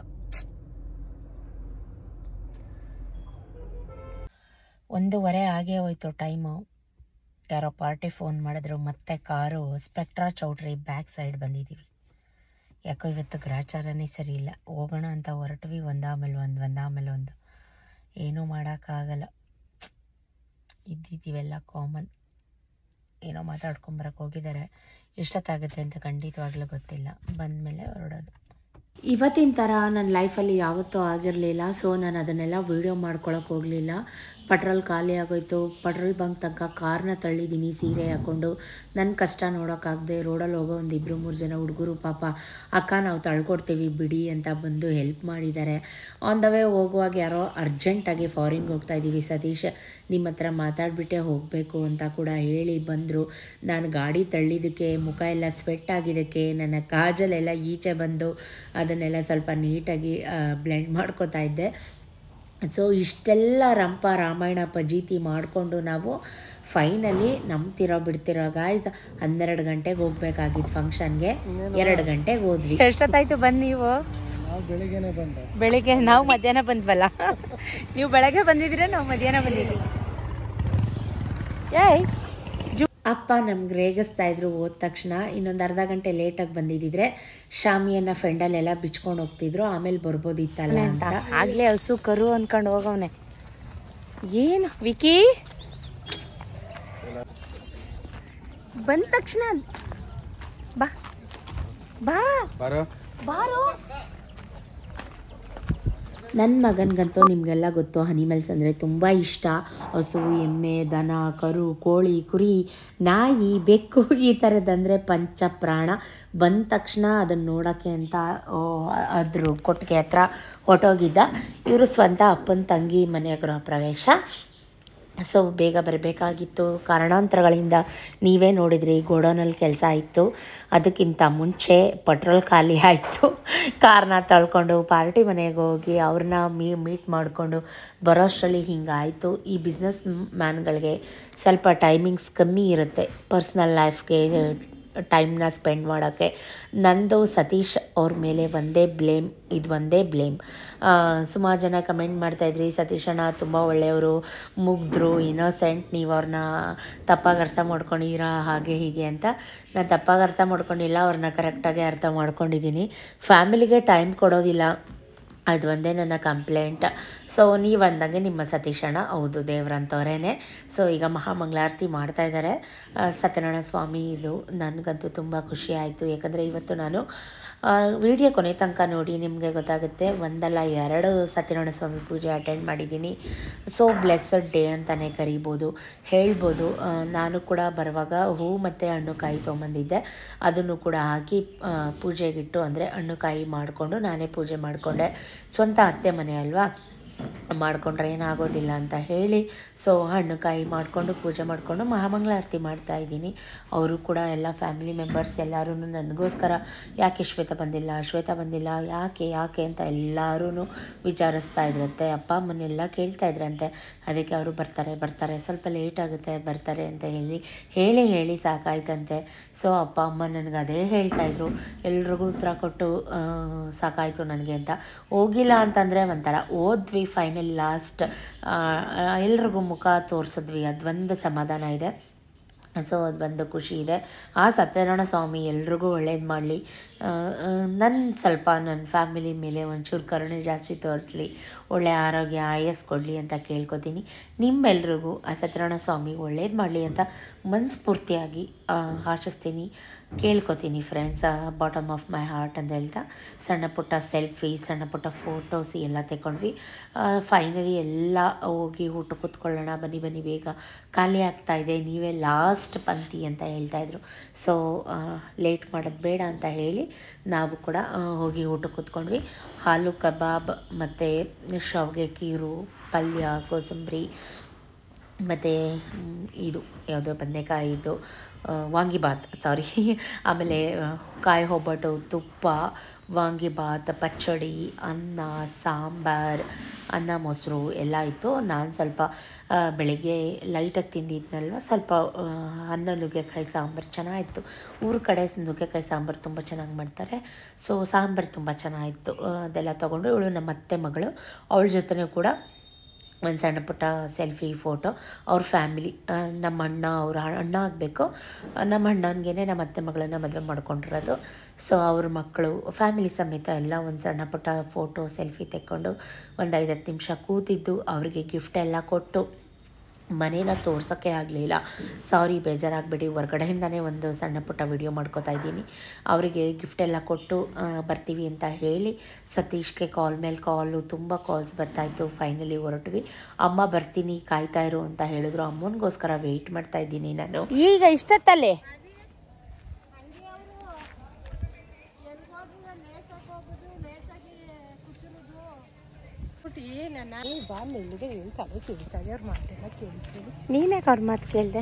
ಒಂದೂವರೆ ಆಗೇ ಹೋಯ್ತು ಟೈಮು ಯಾರೋ ಪಾರ್ಟಿ ಫೋನ್ ಮಾಡಿದ್ರು ಮತ್ತೆ car Spectra choultry back side ಬಂದಿದ್ದೀವಿ ಯಾಕೋ ಇವತ್ತು ಗ್ರಾಚಾರನೇ ಸರಿ ಇಲ್ಲ ಹೋಗೋಣ ಅಂತ ಹೊರಟ್ವಿ ಒಂದಾಮೇಲೆ ಒಂದು ಒಂದಾಮೇಲೆ ಒಂದು ಏನೂ ಮಾಡೋಕ್ಕಾಗಲ್ಲ ಇದ್ದಿದ್ದೀವೆಲ್ಲ ಕಾಮನ್ ಏನೋ ಮಾತಾಡ್ಕೊಂಬರಕ್ಕೆ ಹೋಗಿದ್ದಾರೆ ಎಷ್ಟೊತ್ತಾಗುತ್ತೆ ಅಂತ ಖಂಡಿತವಾಗ್ಲೂ ಗೊತ್ತಿಲ್ಲ ಬಂದಮೇಲೆ ಹೊರಡೋದು ಇವತ್ತಿನ ಥರ ನನ್ನ ಲೈಫಲ್ಲಿ ಯಾವತ್ತೂ ಆಗಿರಲಿಲ್ಲ ಸೊ ನಾನು ಅದನ್ನೆಲ್ಲ ವೀಡಿಯೋ ಮಾಡ್ಕೊಳಕ್ಕೆ ಹೋಗಲಿಲ್ಲ ಪೆಟ್ರೋಲ್ ಖಾಲಿ ಆಗೋಯ್ತು ಪೆಟ್ರೋಲ್ ಬಂಕ್ ತನಕ ಕಾರ್ನ ತಳ್ಳಿದ್ದೀನಿ ಸೀರೆ ಹಾಕ್ಕೊಂಡು ನನ್ನ ಕಷ್ಟ ನೋಡೋಕ್ಕಾಗದೆ ರೋಡಲ್ಲಿ ಹೋಗೋ ಒಂದು ಇಬ್ಬರು ಮೂರು ಜನ ಹುಡುಗರು ಪಾಪ ಅಕ್ಕ ನಾವು ತಳ್ಕೊಡ್ತೀವಿ ಬಿಡಿ ಅಂತ ಬಂದು ಹೆಲ್ಪ್ ಮಾಡಿದ್ದಾರೆ ಆನ್ ದ ವೇ ಹೋಗುವಾಗ ಯಾರೋ ಅರ್ಜೆಂಟಾಗಿ ಫಾರಿನ್ಗೆ ಹೋಗ್ತಾ ಇದ್ದೀವಿ ಸತೀಶ್ ನಿಮ್ಮ ಹತ್ರ ಮಾತಾಡಿಬಿಟ್ಟೆ ಹೋಗಬೇಕು ಅಂತ ಕೂಡ ಹೇಳಿ ಬಂದರು ನಾನು ಗಾಡಿ ತಳ್ಳಿದ್ದಕ್ಕೆ ಮುಖ ಎಲ್ಲ ಸ್ವೆಟ್ ಆಗಿದ್ದಕ್ಕೆ ನನ್ನ ಕಾಜಲೆಲ್ಲ ಈಚೆ ಬಂದು ಅದನ್ನೆಲ್ಲ ಸ್ವಲ್ಪ ನೀಟಾಗಿ ಬ್ಲೆಂಡ್ ಮಾಡ್ಕೋತಾ ಇದ್ದೆ ಸೊ ಇಷ್ಟೆಲ್ಲ ರಂಪ ರಾಮಾಯಣ ಪಜೀತಿ ಮಾಡಿಕೊಂಡು ನಾವು ಫೈನಲಿ ನಂಬ್ತಿರೋ ಬಿಡ್ತಿರೋ ಗಾಯ್ಸ್ ಹನ್ನೆರಡು ಗಂಟೆಗೆ ಹೋಗ್ಬೇಕಾಗಿತ್ತು ಫಂಕ್ಷನ್ಗೆ ಎರಡು ಗಂಟೆಗೆ ಹೋದ್ವಿ ಎಷ್ಟೊತ್ತಾಯ್ತು ಬಂದು ನೀವು ನಾವು ಬೆಳಿಗ್ಗೆನೆ ಬಂದ ಬೆಳಿಗ್ಗೆ ನಾವು ಮಧ್ಯಾಹ್ನ ಬಂದ್ವಲ್ಲ ನೀವು ಬೆಳಗ್ಗೆ ಬಂದಿದ್ರೆ ನಾವು ಮಧ್ಯಾಹ್ನ ಬಂದಿದ್ವಿ ಏಯ್ ಅಪ್ಪ ನಮ್ಗೆ ರೇಗಿಸ್ತಾ ಇದ್ರು ಹೋದ ತಕ್ಷಣ ಇನ್ನೊಂದು ಅರ್ಧ ಗಂಟೆ ಲೇಟಾಗಿ ಬಂದಿದ್ದಿದ್ರೆ ಶಾಮಿಯನ್ನ ಫೆಂಡಲ್ಲೆಲ್ಲ ಬಿಚ್ಕೊಂಡು ಹೋಗ್ತಿದ್ರು ಆಮೇಲೆ ಬರ್ಬೋದಿತ್ತಲ್ಲ ಅಂತ ಆಗ್ಲೇ ಹಸು ಕರು ಅನ್ಕೊಂಡು ಹೋಗವ್ನೆ ಏನು ವಿಕಿ ಬಂದ ತಕ್ಷಣ ಬಾ ಬಾ ಬರೋ ಬಾರೋ ನನ್ನ ಮಗನಿಗಂತೂ ನಿಮಗೆಲ್ಲ ಗೊತ್ತು ಅನಿಮಲ್ಸ್ ಅಂದರೆ ತುಂಬ ಇಷ್ಟ ಹಸು ಎಮ್ಮೆ ದನ ಕರು ಕೋಳಿ ಕುರಿ ನಾಯಿ ಬೆಕ್ಕು ಈ ಥರದ್ದಂದರೆ ಪಂಚ ಪ್ರಾಣ ಬಂದ ತಕ್ಷಣ ಅದನ್ನು ನೋಡೋಕ್ಕೆ ಅಂತ ಓ, ಅದ್ರ ಕೊಟ್ಟಿಗೆ ಹತ್ರ ಹೊಟ್ಟೋಗಿದ್ದ ಇವರು ಸ್ವಂತ ಅಪ್ಪನ ತಂಗಿ ಮನೆಯ ಗೃಹ ಪ್ರವೇಶ ಸೊ ಬೇಗ ಬರಬೇಕಾಗಿತ್ತು ಕಾರಣಾಂತರಗಳಿಂದ ನೀವೇ ನೋಡಿದ್ರಿ ಗೋಡೌನಲ್ಲಿ ಕೆಲಸ ಇತ್ತು ಅದಕ್ಕಿಂತ ಮುಂಚೆ ಪೆಟ್ರೋಲ್ ಖಾಲಿ ಆಯಿತು ಕಾರ್ನ ತಳ್ಕೊಂಡು ಪಾರ್ಟಿ ಮನೆಗೆ ಹೋಗಿ ಅವ್ರನ್ನ ಮೀ ಮೀಟ್ ಮಾಡಿಕೊಂಡು ಬರೋಷ್ಟರಲ್ಲಿ ಹಿಂಗಾಯಿತು ಈ ಬಿಸ್ನೆಸ್ ಮ್ಯಾನ್ಗಳಿಗೆ ಸ್ವಲ್ಪ ಟೈಮಿಂಗ್ಸ್ ಕಮ್ಮಿ ಇರುತ್ತೆ ಪರ್ಸ್ನಲ್ ಲೈಫ್ಗೆ ಟೈಮ್ನ ಸ್ಪೆಂಡ್ ಮಾಡೋಕ್ಕೆ ನಂದು ಸತೀಶ್ ಅವ್ರ ಮೇಲೆ ಒಂದೇ ಬ್ಲೇಮ್ ಇದು ಒಂದೇ ಬ್ಲೇಮ್ ಸುಮಾರು ಜನ ಕಮೆಂಟ್ ಮಾಡ್ತಾಯಿದ್ರಿ ಸತೀಶ್ ಅಣ್ಣ ತುಂಬ ಒಳ್ಳೆಯವರು ಮುಗ್ಧರು ಇನ್ನೋಸೆಂಟ್ ನೀವು ಅವ್ರನ್ನ ತಪ್ಪಾಗಿ ಅರ್ಥ ಮಾಡ್ಕೊಂಡಿರಾ ಹಾಗೆ ಹೀಗೆ ಅಂತ ನಾನು ತಪ್ಪಾಗಿ ಅರ್ಥ ಮಾಡ್ಕೊಂಡಿಲ್ಲ ಅವ್ರನ್ನ ಕರೆಕ್ಟಾಗಿ ಅರ್ಥ ಮಾಡ್ಕೊಂಡಿದ್ದೀನಿ ಫ್ಯಾಮಿಲಿಗೆ ಟೈಮ್ ಕೊಡೋದಿಲ್ಲ ಅದು ಒಂದೇ ನನ್ನ ಕಂಪ್ಲೇಂಟ್ ಸೊ ನೀವು ಅಂದಂಗೆ ನಿಮ್ಮ ಸತೀಶಣ್ಣ ಹೌದು ದೇವ್ರಂತವ್ರೇ ಸೊ ಈಗ ಮಹಾಮಂಗಳಾರತಿ ಮಾಡ್ತಾ ಇದ್ದಾರೆ ಆ, ಸತ್ಯನಾರಾಯಣ ಸ್ವಾಮಿ ಇದು ನನಗಂತೂ ತುಂಬ ಖುಷಿ ಆಯಿತು ಯಾಕಂದರೆ ಇವತ್ತು ನಾನು ವಿಡಿಯೋ ಕೊನೆ ತನಕ ನೋಡಿ ನಿಮಗೆ ಗೊತ್ತಾಗುತ್ತೆ ಒಂದಲ್ಲ ಎರಡು ಸತ್ಯನಾರಾಯಣ ಸ್ವಾಮಿ ಪೂಜೆ ಅಟೆಂಡ್ ಮಾಡಿದ್ದೀನಿ ಸೊ ಬ್ಲೆಸ್ಸಡ್ ಡೇ ಅಂತಲೇ ಕರಿಬೋದು ಹೇಳ್ಬೋದು ಆ, ನಾನು ಕೂಡ ಬರುವಾಗ ಹೂ ಮತ್ತು ಹಣ್ಣು ಕಾಯಿ ತೊಗೊಂಬಂದಿದ್ದೆ ಅದನ್ನು ಕೂಡ ಹಾಕಿ ಆ, ಪೂಜೆಗಿಟ್ಟು ಅಂದರೆ ಹಣ್ಣು ಕಾಯಿ ಮಾಡಿಕೊಂಡು ನಾನೇ ಪೂಜೆ ಮಾಡಿಕೊಂಡೆ ಸ್ವಂತ ಅತ್ತೆ ಮನೆ ಅಲ್ವಾ ಮಾಡಿಕೊಂಡ್ರೆ ಏನಾಗೋದಿಲ್ಲ ಅಂತ ಹೇಳಿ ಸೊ ಹಣ್ಣು ಕಾಯಿ ಮಾಡಿಕೊಂಡು ಪೂಜೆ ಮಾಡಿಕೊಂಡು ಮಹಾಮಂಗಳಾರತಿ ಮಾಡ್ತಾ ಇದ್ದೀನಿ ಅವರು ಕೂಡ ಎಲ್ಲ ಫ್ಯಾಮಿಲಿ ಮೆಂಬರ್ಸ್ ಎಲ್ಲರೂ ನನಗೋಸ್ಕರ ಯಾಕೆ ಶ್ವೇತ ಬಂದಿಲ್ಲ ಶ್ವೇತ ಬಂದಿಲ್ಲ ಯಾಕೆ ಯಾಕೆ ಅಂತ ಎಲ್ಲರೂ ವಿಚಾರಿಸ್ತಾ ಇದ್ರಂತೆ ಅಪ್ಪ ಅಮ್ಮನೆಲ್ಲ ಕೇಳ್ತಾ ಇದ್ರಂತೆ ಅದಕ್ಕೆ ಅವರು ಬರ್ತಾರೆ ಬರ್ತಾರೆ ಸ್ವಲ್ಪ ಲೇಟ್ ಆಗುತ್ತೆ ಬರ್ತಾರೆ ಅಂತ ಹೇಳಿ ಹೇಳಿ ಹೇಳಿ ಸಾಕಾಯ್ತಂತೆ ಸೊ ಅಪ್ಪ ಅಮ್ಮ ನನಗೆ ಅದೇ ಹೇಳ್ತಾ ಇದ್ರು ಎಲ್ರಿಗೂ ಉತ್ತರ ಕೊಟ್ಟು ಆ, ಸಾಕಾಯಿತು ನನಗೆ ಅಂತ ಹೋಗಿಲ್ಲ ಅಂತಂದರೆ ಒಂಥರ ಓದ್ವಿ ಫೈನಲ್ ಲಾಸ್ಟ್ ಎಲ್ರಿಗೂ ಮುಖ ತೋರಿಸಿದ್ವಿ ಅದೊಂದು ಸಮಾಧಾನ ಇದೆ ಸೊ ಅದು ಬಂದು ಖುಷಿ ಇದೆ ಆ ಸತ್ಯನಾರಾಯಣ ಸ್ವಾಮಿ ಎಲ್ರಿಗೂ ಒಳ್ಳೇದು ಮಾಡಲಿ ನನ್ನ ಸ್ವಲ್ಪ ನನ್ನ ಫ್ಯಾಮಿಲಿ ಮೇಲೆ ಒಂಚೂರು ಕರುಣೆ ಜಾಸ್ತಿ ತೋರಿಸ್ಲಿ ಒಳ್ಳೆ ಆರೋಗ್ಯ ಆಯಸ್ ಕೊಡಲಿ ಅಂತ ಕೇಳ್ಕೊತೀನಿ ನಿಮ್ಮೆಲ್ರಿಗೂ ಆ ಸತ್ಯನಾರಾಯಣ ಸ್ವಾಮಿ ಒಳ್ಳೇದು ಮಾಡಲಿ ಅಂತ ಮನಸ್ಫೂರ್ತಿಯಾಗಿ ಆ, ಆಶಿಸ್ತೀನಿ ಕೇಳ್ಕೊತೀನಿ friends bottom of my heart ಅಂತ ಹೇಳ್ತಾ ಸಣ್ಣ ಪುಟ್ಟ ಸೆಲ್ಫಿ ಸಣ್ಣ ಪುಟ್ಟ ಫೋಟೋಸ್ ಎಲ್ಲ ತೆಕ್ಕೊಂಡ್ವಿ ಫೈನಲಿ ಎಲ್ಲ ಹೋಗಿ ಊಟ ಕೂತ್ಕೊಳ್ಳೋಣ ಬನ್ನಿ ಬನ್ನಿ ಬೇಗ ಖಾಲಿ ಆಗ್ತಾ ಇದೆ ನೀವೇ ಲಾಸ್ಟ್ ಪಂಕ್ತಿ ಅಂತ ಹೇಳ್ತಾಯಿದ್ರು ಸೊ ಲೇಟ್ ಮಾಡೋದು ಬೇಡ ಅಂತ ಹೇಳಿ ನಾವು ಕೂಡ ಆ, ಹೋಗಿ ಊಟ ಕೂತ್ಕೊಂಡ್ವಿ ಹಾಲು ಕಬಾಬ್ ಮತ್ತು ಶಾವಿಗೆ ಕೀರು ಪಲ್ಯ ಕೋಸಂಬರಿ ಮತ್ತು ಇದು ಯಾವುದೋ ಬದನೆಕಾಯಿದು ವಾಂಗಿಬಾತ್ ಸಾರಿ ಆಮೇಲೆ ಆ, ಕಾಯಿ ಒಬ್ಬಟ್ಟು ತುಪ್ಪ ವಾಂಗಿಬಾತ್ ಪಚ್ಚಡಿ ಅನ್ನ ಸಾಂಬಾರ್ ಅನ್ನ ಮೊಸರು ಎಲ್ಲ ಇತ್ತು ನಾನು ಸ್ವಲ್ಪ ಆ, ಬೆಳಿಗ್ಗೆ ಲೈಟಾಗಿ ತಿಂದಿದ್ನಲ್ವ ಸ್ವಲ್ಪ ಆ, ಅನ್ನ ನುಗ್ಗೆಕಾಯಿ ಸಾಂಬಾರು ಚೆನ್ನಾಗಿತ್ತು ಊರ ಕಡೆ ನುಗ್ಗೆಕಾಯಿ ಸಾಂಬಾರು ತುಂಬ ಚೆನ್ನಾಗಿ ಮಾಡ್ತಾರೆ ಸೊ ಸಾಂಬಾರು ತುಂಬ ಚೆನ್ನಾಗಿತ್ತು ಆ, ಅದೆಲ್ಲ ತೊಗೊಂಡು ಇವಳು ನಮ್ಮ ಅತ್ತೆ ಮಗಳು ಅವಳ ಜೊತೆನೂ ಕೂಡ ಒಂದು ಸಣ್ಣ ಪುಟ್ಟ ಸೆಲ್ಫಿ ಫೋಟೋ ಅವ್ರ ಫ್ಯಾಮಿಲಿ ನಮ್ಮ ಅಣ್ಣ ಅವ್ರ ಅಣ್ಣ ಆಗಬೇಕು ನಮ್ಮ ಅಣ್ಣನಿಗೆ ನಮ್ಮ ಅತ್ತೆ ಮಗಳನ್ನ ಮದುವೆ ಮಾಡ್ಕೊಂಡಿರೋದು ಸೊ ಅವ್ರ ಮಕ್ಕಳು ಫ್ಯಾಮಿಲಿ ಸಮೇತ ಎಲ್ಲ ಒಂದು ಸಣ್ಣ ಪುಟ್ಟ ಫೋಟೋ ಸೆಲ್ಫಿ ತೆಕ್ಕೊಂಡು ಒಂದು ಐದು ಹತ್ತು ನಿಮಿಷ ಕೂತಿದ್ದು ಅವರಿಗೆ ಗಿಫ್ಟ್ ಎಲ್ಲ ಕೊಟ್ಟು ಮನೇನ ತೋರ್ಸೋಕ್ಕೆ ಆಗಲಿಲ್ಲ ಸಾರಿ ಬೇಜಾರಾಗಬೇಡಿ ಹೊರ್ಗಡೆಯಿಂದನೇ ಒಂದು ಸಣ್ಣ ಪುಟ್ಟ ವಿಡಿಯೋ ಮಾಡ್ಕೋತಾ ಇದ್ದೀನಿ ಅವರಿಗೆ ಗಿಫ್ಟ್ ಎಲ್ಲ ಕೊಟ್ಟು ಆ, ಬರ್ತೀವಿ ಅಂತ ಹೇಳಿ ಸತೀಶ್ಗೆ ಕಾಲ್ ಮೇಲೆ ಕಾಲು ತುಂಬ ಕಾಲ್ಸ್ ಬರ್ತಾಯಿತ್ತು ಫೈನಲಿ ಹೊರಟ್ವಿ ಅಮ್ಮ ಬರ್ತೀನಿ ಕಾಯ್ತಾ ಇರು ಅಂತ ಹೇಳಿದ್ರು ಅಮ್ಮನಿಗೋಸ್ಕರ ವೆಯ್ಟ್ ಮಾಡ್ತಾ ಇದ್ದೀನಿ ನಾನು ಈಗ ಇಷ್ಟತ್ತಲ್ಲಿ ನೀನ್ಯಾಕೆ ಅವ್ರ ಮಾತು ಕೇಳಿದೆ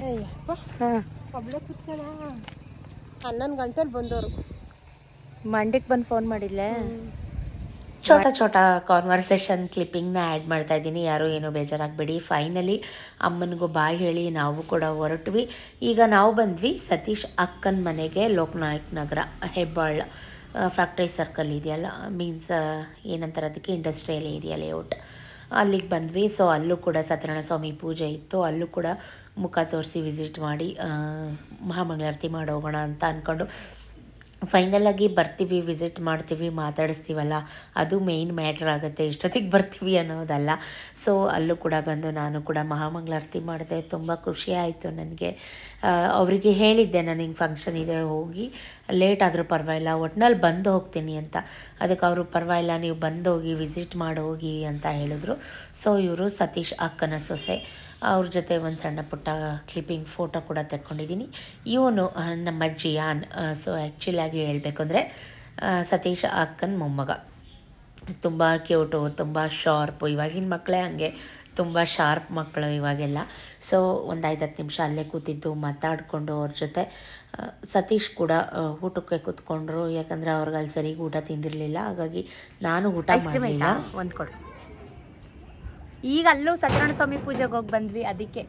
ಹನ್ನೊಂದು ಗಂಟೆಲಿ ಬಂದವರು ಮಂಡ್ಯಕ್ಕೆ ಬಂದು ಫೋನ್ ಮಾಡಿದ್ಲೆ ಛೋಟ ಛೋಟ ಕಾನ್ವರ್ಸೇಷನ್ ಕ್ಲಿಪ್ಪಿಂಗ್ನ ಆ್ಯಡ್ ಮಾಡ್ತಾ ಇದ್ದೀನಿ ಯಾರೂ ಏನೂ ಬೇಜಾರಾಗಬೇಡಿ ಫೈನಲಿ ಅಮ್ಮನಿಗೂ ಬಾಯ್ ಹೇಳಿ ನಾವು ಕೂಡ ಹೊರಟ್ವಿ ಈಗ ನಾವು ಬಂದ್ವಿ ಸತೀಶ್ ಅಕ್ಕನ ಮನೆಗೆ ಲೋಕನಾಯಕ್ ನಗರ ಹೆಬ್ಬಾಳ್ ಫ್ಯಾಕ್ಟ್ರಿ ಸರ್ಕಲ್ ಇದೆಯಲ್ಲ ಮೀನ್ಸ್ ಏನಂತಾರೆ ಅದಕ್ಕೆ ಇಂಡಸ್ಟ್ರಿಯಲ್ ಏರಿಯಾ ಲೇಔಟ್ ಅಲ್ಲಿಗೆ ಬಂದ್ವಿ ಸೊ ಅಲ್ಲೂ ಕೂಡ ಸತ್ಯನಾರಾಯಣ ಸ್ವಾಮಿ ಪೂಜೆ ಇತ್ತು ಅಲ್ಲೂ ಕೂಡ ಮುಖ ತೋರಿಸಿ ವಿಸಿಟ್ ಮಾಡಿ ಆ, ಮಹಾಮಂಗಳಾರತಿ ಮಾಡೋಗೋಣ ಅಂತ ಅಂದ್ಕೊಂಡು ಫೈನಲಾಗಿ ಬರ್ತೀವಿ ವಿಸಿಟ್ ಮಾಡ್ತೀವಿ ಮಾತಾಡಿಸ್ತೀವಲ್ಲ ಅದು ಮೇಯ್ನ್ ಮ್ಯಾಟ್ರ್ ಆಗುತ್ತೆ ಇಷ್ಟೊತ್ತಿಗೆ ಬರ್ತೀವಿ ಅನ್ನೋದಲ್ಲ ಸೊ ಅಲ್ಲೂ ಕೂಡ ಬಂದು ನಾನು ಕೂಡ ಮಹಾಮಂಗಳಾರತಿ ಮಾಡಿದೆ ತುಂಬ ಖುಷಿ ಆಯಿತು ನನಗೆ ಅವರಿಗೆ ಹೇಳಿದ್ದೆ ನಾನು ಹಿಂಗೆ ಫಂಕ್ಷನ್ ಇದೆ ಹೋಗಿ ಲೇಟ್ ಆದರೂ ಪರವಾಗಿಲ್ಲ ಒಟ್ನಲ್ಲಿ ಬಂದು ಹೋಗ್ತೀನಿ ಅಂತ ಅದಕ್ಕೆ ಅವರು ಪರವಾಗಿಲ್ಲ ನೀವು ಬಂದು ಹೋಗಿ ವಿಸಿಟ್ ಮಾಡಿ ಹೋಗಿ ಅಂತ ಹೇಳಿದ್ರು ಸೊ ಇವರು ಸತೀಶ್ ಅಕ್ಕನ ಸೊಸೆ ಅವ್ರ ಜೊತೆ ಒಂದು ಸಣ್ಣ ಪುಟ್ಟ ಕ್ಲಿಪ್ಪಿಂಗ್ ಫೋಟೋ ಕೂಡ ತೆಕ್ಕೊಂಡಿದ್ದೀನಿ ಇವನು ಆ, ನಮ್ಮ ಜಿಯಾನ್ ಸೊ ಆ್ಯಕ್ಚುಲಾಗಿ ಹೇಳಬೇಕು ಅಂದರೆ ಸತೀಶ್ ಅಕ್ಕನ ಮೊಮ್ಮಗ ತುಂಬ ಕ್ಯೂಟು ತುಂಬ ಶಾರ್ಪು ಇವಾಗಿನ ಮಕ್ಕಳೇ ಹಂಗೆ ತುಂಬ ಶಾರ್ಪ್ ಮಕ್ಕಳು ಇವಾಗೆಲ್ಲ ಸೊ ಒಂದು ಐದು ಹತ್ತು ನಿಮಿಷ ಅಲ್ಲೇ ಕೂತಿದ್ದು ಮಾತಾಡಿಕೊಂಡು ಅವ್ರ ಜೊತೆ ಆ, ಸತೀಶ್ ಕೂಡ ಆ, ಊಟಕ್ಕೆ ಕೂತ್ಕೊಂಡ್ರು ಯಾಕಂದರೆ ಅವ್ರಿಗೆ ಅಲ್ಲಿ ಸರಿಗೆ ಊಟ ತಿಂದಿರಲಿಲ್ಲ ಹಾಗಾಗಿ ನಾನು ಊಟ ಐಸ್ ಕ್ರೀಮ್ ಮಾಡಲಿಲ್ಲ ಆಯ್ತಾ ಒಂದು ಕೊಡು ಈಗ ಅಲ್ಲೂ ಸತ್ಯನಾರಾಯಣ ಸ್ವಾಮಿ ಪೂಜೆಗೆ ಹೋಗಿ ಬಂದ್ವಿ ಅದಕ್ಕೆ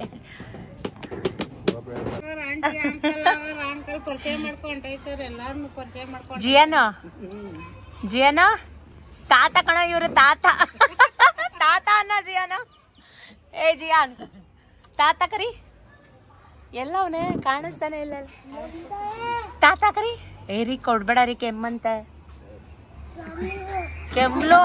ಆಂಟಿ ಅಂಕಲ್ ಅವ್ರ ಅಂಕಲ್ ಪರಿಚಯ ಮಾಡ್ಕೊಂಡೈತಾರೆ ಎಲ್ಲಾರನ್ನು ಪರಿಚಯ ಮಾಡ್ಕೊಂಡು ಜಿಯನ ಜಿಯನ ತಾತ ಕಣ ಇವ್ರು ತಾತ ತಾತ ಅನ್ನ ಜಿಯಾನ ಏ ಜಿಯಾನ್ ತಾತ ಕರಿ ಎಲ್ಲ ಅವನೇ ಕಾಣಿಸ್ತಾನೆ ಇಲ್ಲ ಅಲ್ಲಿ. ತಾತ ಕರಿ ಏರಿ ಕೊಡ್ಬೇಡ ರೀ ಕೆಮ್ಮಂತೆ ಕೆಮ್ಲು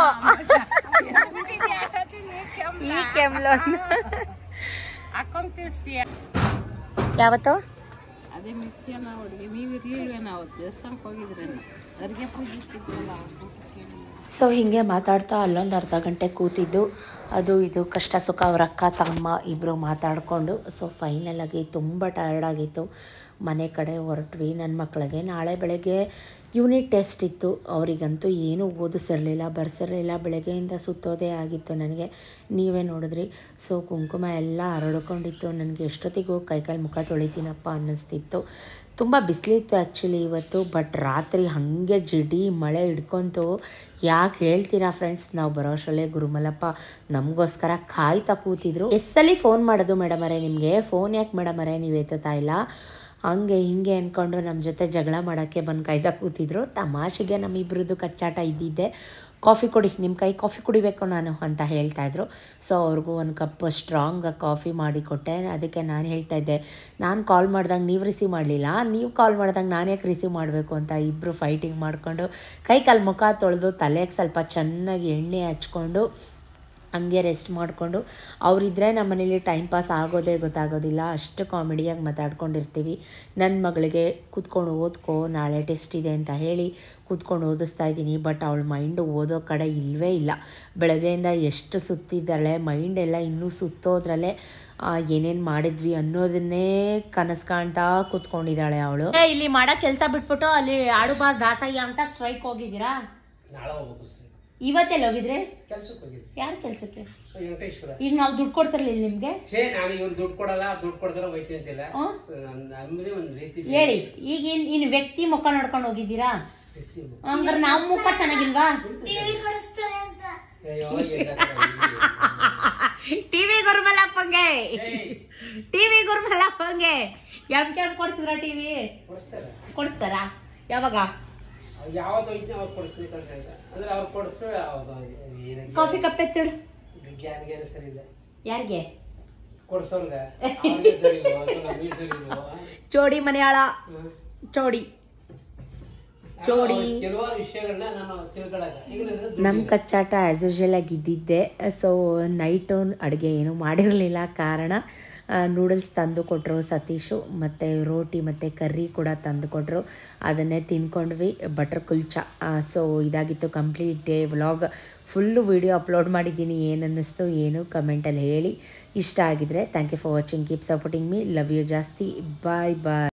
ಈ ಕೆಮ್ಲು ಹಾಕೊಂಡ್ ತಿಳಿಸ್ತೀಯ ಯಾವತ್ತು ಅದೇ ಮಿಕ್ಕಿಯ ನಾವು ಅಡುಗೆ ನೀವು ಇರ್ಲಿಲ್ವೇ ನಾವು ದೇವಸ್ಥಾನಕ್ಕೆ ಹೋಗಿದ್ರೇನು ಅಡುಗೆ ಪೂಜಿಸ್ತಿದ್ವಲ್ಲ ಸೊ ಹೀಗೆ ಮಾತಾಡ್ತಾ ಅಲ್ಲೊಂದು ಅರ್ಧ ಗಂಟೆ ಕೂತಿದ್ದು ಅದು ಇದು ಕಷ್ಟ ಸುಖ ಅವ್ರ ಅಕ್ಕ ತಮ್ಮ ಇಬ್ಬರು ಮಾತಾಡಿಕೊಂಡು ಸೊ ಫೈನಲಾಗಿ ತುಂಬ ಟಯರ್ಡ್ ಆಗಿತ್ತು ಮನೆ ಕಡೆ ಹೊರಟ್ವಿ ನನ್ನ ಮಕ್ಕಳಿಗೆ ನಾಳೆ ಬೆಳಗ್ಗೆ ಯೂನಿಟ್ ಟೆಸ್ಟ್ ಇತ್ತು ಅವರಿಗಂತೂ ಏನೂ ಓದಿಸಿರಲಿಲ್ಲ ಬರ್ಸಿರಲಿಲ್ಲ ಬೆಳಗ್ಗೆಯಿಂದ ಸುತ್ತೋದೇ ಆಗಿತ್ತು ನನಗೆ ನೀವೇ ನೋಡಿದ್ರಿ ಸೊ ಕುಂಕುಮ ಎಲ್ಲ ಹರಡ್ಕೊಂಡಿತ್ತು ನನಗೆ ಎಷ್ಟೊತ್ತಿಗೂ ಕೈಕಾಲು ಮುಖ ತೊಳಿತೀನಪ್ಪ ಅನ್ನಿಸ್ತಿತ್ತು ತುಂಬ ಬಿಸಿಲಿತ್ತು ಆ್ಯಕ್ಚುಲಿ ಇವತ್ತು ಬಟ್ ರಾತ್ರಿ ಹಾಗೆ ಜಿಡಿ ಮಳೆ ಹಿಡ್ಕೊಂತು ಯಾಕೆ ಹೇಳ್ತೀರಾ ಫ್ರೆಂಡ್ಸ್ ನಾವು ಬರೋ ಅಷ್ಟರಲ್ಲೇ ಗುರುಮಲಪ್ಪ ನಮಗೋಸ್ಕರ ಕಾಯ್ತಾ ಕೂತಿದ್ರು ಎಸ್ಸಲ್ಲಿ ಫೋನ್ ಮಾಡೋದು ಮೇಡಮರೇ ನಿಮಗೆ ಫೋನ್ ಯಾಕೆ ಮೇಡಮರೇ ನೀವು ಎತ್ತುತ್ತಾ ಇಲ್ಲ ಹಂಗೆ ಹಿಂಗೆ ಅಂದ್ಕೊಂಡು ನಮ್ಮ ಜೊತೆ ಜಗಳ ಮಾಡೋಕ್ಕೆ ಬಂದು ಕಾಯ್ತಾ ಕೂತಿದ್ರು ತಮಾಷೆಗೆ ನಮ್ಮಿಬ್ರದ್ದು ಕಚ್ಚಾಟ ಇದ್ದಿದ್ದೆ ಕಾಫಿ ಕೊಡಿ ನಿಮ್ಮ ಕೈ ಕಾಫಿ ಕುಡಿಬೇಕು ನಾನು ಅಂತ ಹೇಳ್ತಾಯಿದ್ರು ಸೊ ಅವ್ರಿಗೂ ಒಂದು ಕಪ್ ಸ್ಟ್ರಾಂಗ್ ಕಾಫಿ ಮಾಡಿ ಕೊಟ್ಟೆ ಅದಕ್ಕೆ ನಾನು ಹೇಳ್ತಾ ಇದ್ದೆ ನಾನು ಕಾಲ್ ಮಾಡ್ದಾಗ ನೀವು ರಿಸೀವ್ ಮಾಡಲಿಲ್ಲ ನೀವು ಕಾಲ್ ಮಾಡ್ದಾಗ ನಾನು ಯಾಕೆ ರಿಸೀವ್ ಮಾಡಬೇಕು ಅಂತ ಇಬ್ಬರು ಫೈಟಿಂಗ್ ಮಾಡಿಕೊಂಡು ಕೈ ಕಾಲು ಮುಖ ತೊಳೆದು ತಲೆಗೆ ಸ್ವಲ್ಪ ಚೆನ್ನಾಗಿ ಎಣ್ಣೆ ಹಚ್ಕೊಂಡು ಹಂಗೆ ರೆಸ್ಟ್ ಮಾಡಿಕೊಂಡು ಅವರಿದ್ದರೆ ನಮ್ಮ ಮನೇಲಿ ಟೈಮ್ ಪಾಸ್ ಆಗೋದೇ ಗೊತ್ತಾಗೋದಿಲ್ಲ ಅಷ್ಟು ಕಾಮಿಡಿಯಾಗಿ ಮಾತಾಡ್ಕೊಂಡಿರ್ತೀವಿ ನನ್ನ ಮಗಳಿಗೆ ಕೂತ್ಕೊಂಡು ಓದ್ಕೋ ನಾಳೆ ಟೆಸ್ಟ್ ಇದೆ ಅಂತ ಹೇಳಿ ಕೂತ್ಕೊಂಡು ಓದಿಸ್ತಾ ಇದ್ದೀನಿ ಬಟ್ ಅವಳ ಮೈಂಡು ಓದೋ ಕಡೆ ಇಲ್ಲವೇ ಇಲ್ಲ ಬೆಳಗ್ಗೆಯಿಂದ ಎಷ್ಟು ಸುತ್ತಿದ್ದಾಳೆ ಮೈಂಡ್ ಎಲ್ಲ ಇನ್ನೂ ಸುತ್ತೋದ್ರಲ್ಲೇ ಏನೇನು ಮಾಡಿದ್ವಿ ಅನ್ನೋದನ್ನೇ ಕನಸು ಕಾಣ್ತಾ ಕೂತ್ಕೊಂಡಿದ್ದಾಳೆ ಅವಳು ಇಲ್ಲಿ ಮಾಡೋ ಕೆಲಸ ಬಿಟ್ಬಿಟ್ಟು ಅಲ್ಲಿ ಆಡುಬಾರ್ ದಾಸಯ್ಯ ಅಂತ ಸ್ಟ್ರೈಕ್ ಹೋಗಿದ್ದೀರಾ ನಾಳೆ ಹೋಗ್ಬೇಕು ಸರ್ ಇವತ್ತೆಲ್ಲ ಹೋಗಿದ್ರೆ ಕೆಲ್ಸಕ್ಕೆ ಹೋಗಿದ್ದೆ ಯಾರ ಕೆಲಸಕ್ಕೆ ವೆಂಕಟೇಶ್ವರ ಈಗ ನಾವು ದುಡ್ಡು ಕೊಡ್ತಿರ್ಲಿಲ್ಲ ನಿಮ್ಗೆ ಸೇ ನಾನು ಇವ್ರು ದುಡ್ಡು ಕೊಡಲ್ಲ ದುಡ್ಡು ಕೊಡ್ತಾರ ಹೋಯ್ತೀನಿ ಅಂತಿಲ್ಲ ಹ್ಮ್? ನಮ್ಮದೇ ಒಂದು ರೀತಿ ಹೇಳಿ ಈಗ ಇನ್ ಇನ್ ವ್ಯಕ್ತಿ ಮುಖ ನೋಡ್ಕೊಂಡು ಹೋಗಿದ್ದೀರಾ ವ್ಯಕ್ತಿ ಮುಖ. ಹಂಗಾರೆ ನಾವು ಮುಖ ಚೆನ್ನಾಗಿಲ್ವಾ ಅಯ್ಯೋ, ಎಲ್ಲಾದ್ರೂ ಟಿವಿ ಗುರುಮಲಪ್ಪಂಗೆ ಟಿವಿ ಗುರುಮಲಪ್ಪಂಗೆ ಎಂ ಕೆಂ ಕೊಡ್ಸಿದ್ರ ಟಿವಿ ಕೊಡಿಸ್ತಾರೆ ಕೊಡಿಸ್ತಾರಾ ಯಾವಾಗ ಅವ್ರು ಯಾವತ್ತು ಹೋಯ್ತು ಅವತ್ತು ಕೊಡಿಸ್ಬೇಕು ಅಂತ ಹೇಳ್ತಾರೆ. ಅಂದ್ರೆ ಅವ್ರು ಕೊಡಿಸ್ರು ಯಾವ್ದು ಏನು ಕಾಫಿ ಕಪ್ ಎತ್ತಿಡು ಜ್ಞಾನ ಜ್ಞಾನ ಸರಿ ಇಲ್ಲ ಯಾರಿಗೆ ಕೊಡ್ಸೋರ್ಗ ಅವ್ರಿಗೆ ಸರಿ ಇಲ್ವೋ ಅಥವಾ ನಮಗೆ ಸರಿ ಇಲ್ವೋ ಚೋಡಿ ಮನೆಯಾಳ ಹ್ಮ್. ಚೋಡಿ ಚೋಡಿ. ಅವ್ರು ಕೆಲವಾರು ವಿಷಯಗಳನ್ನ ನಾನು ತಿಳ್ಕೊಳಕ ಈಗ ನನಗೆ ದುಡ್ಡು ನಮ್ಮ ಇಲ್ಲ. ಕಚ್ಚಾಟ ಆ್ಯಸ್ ಯೂಶಲ್ ಆಗಿ ಇದ್ದಿದ್ದೆ ಸೊ ನೈಟು ಅಡುಗೆ ಏನೂ ಮಾಡಿರಲಿಲ್ಲ ಕಾರಣ ನೂಡಲ್ಸ್ ತಂದು ಕೊಟ್ಟರು ಸತೀಶು ಮತ್ತು ರೋಟಿ ಮತ್ತು ಕರ್ರಿ ಕೂಡ ತಂದು ಕೊಟ್ಟರು ಅದನ್ನೇ ತಿನ್ಕೊಂಡ್ವಿ ಬಟರ್ ಕುಲ್ಚಾ ಸೊ ಇದಾಗಿತ್ತು complete day vlog full video upload ಮಾಡಿದ್ದೀನಿ ಏನು ಅನ್ನಿಸ್ತು ಏನು ಕಮೆಂಟಲ್ಲಿ ಹೇಳಿ ಇಷ್ಟ ಆಗಿದ್ರೆ thank you for watching keep supporting me love you ಜಾಸ್ತಿ ಬಾಯ್ ಬಾಯ್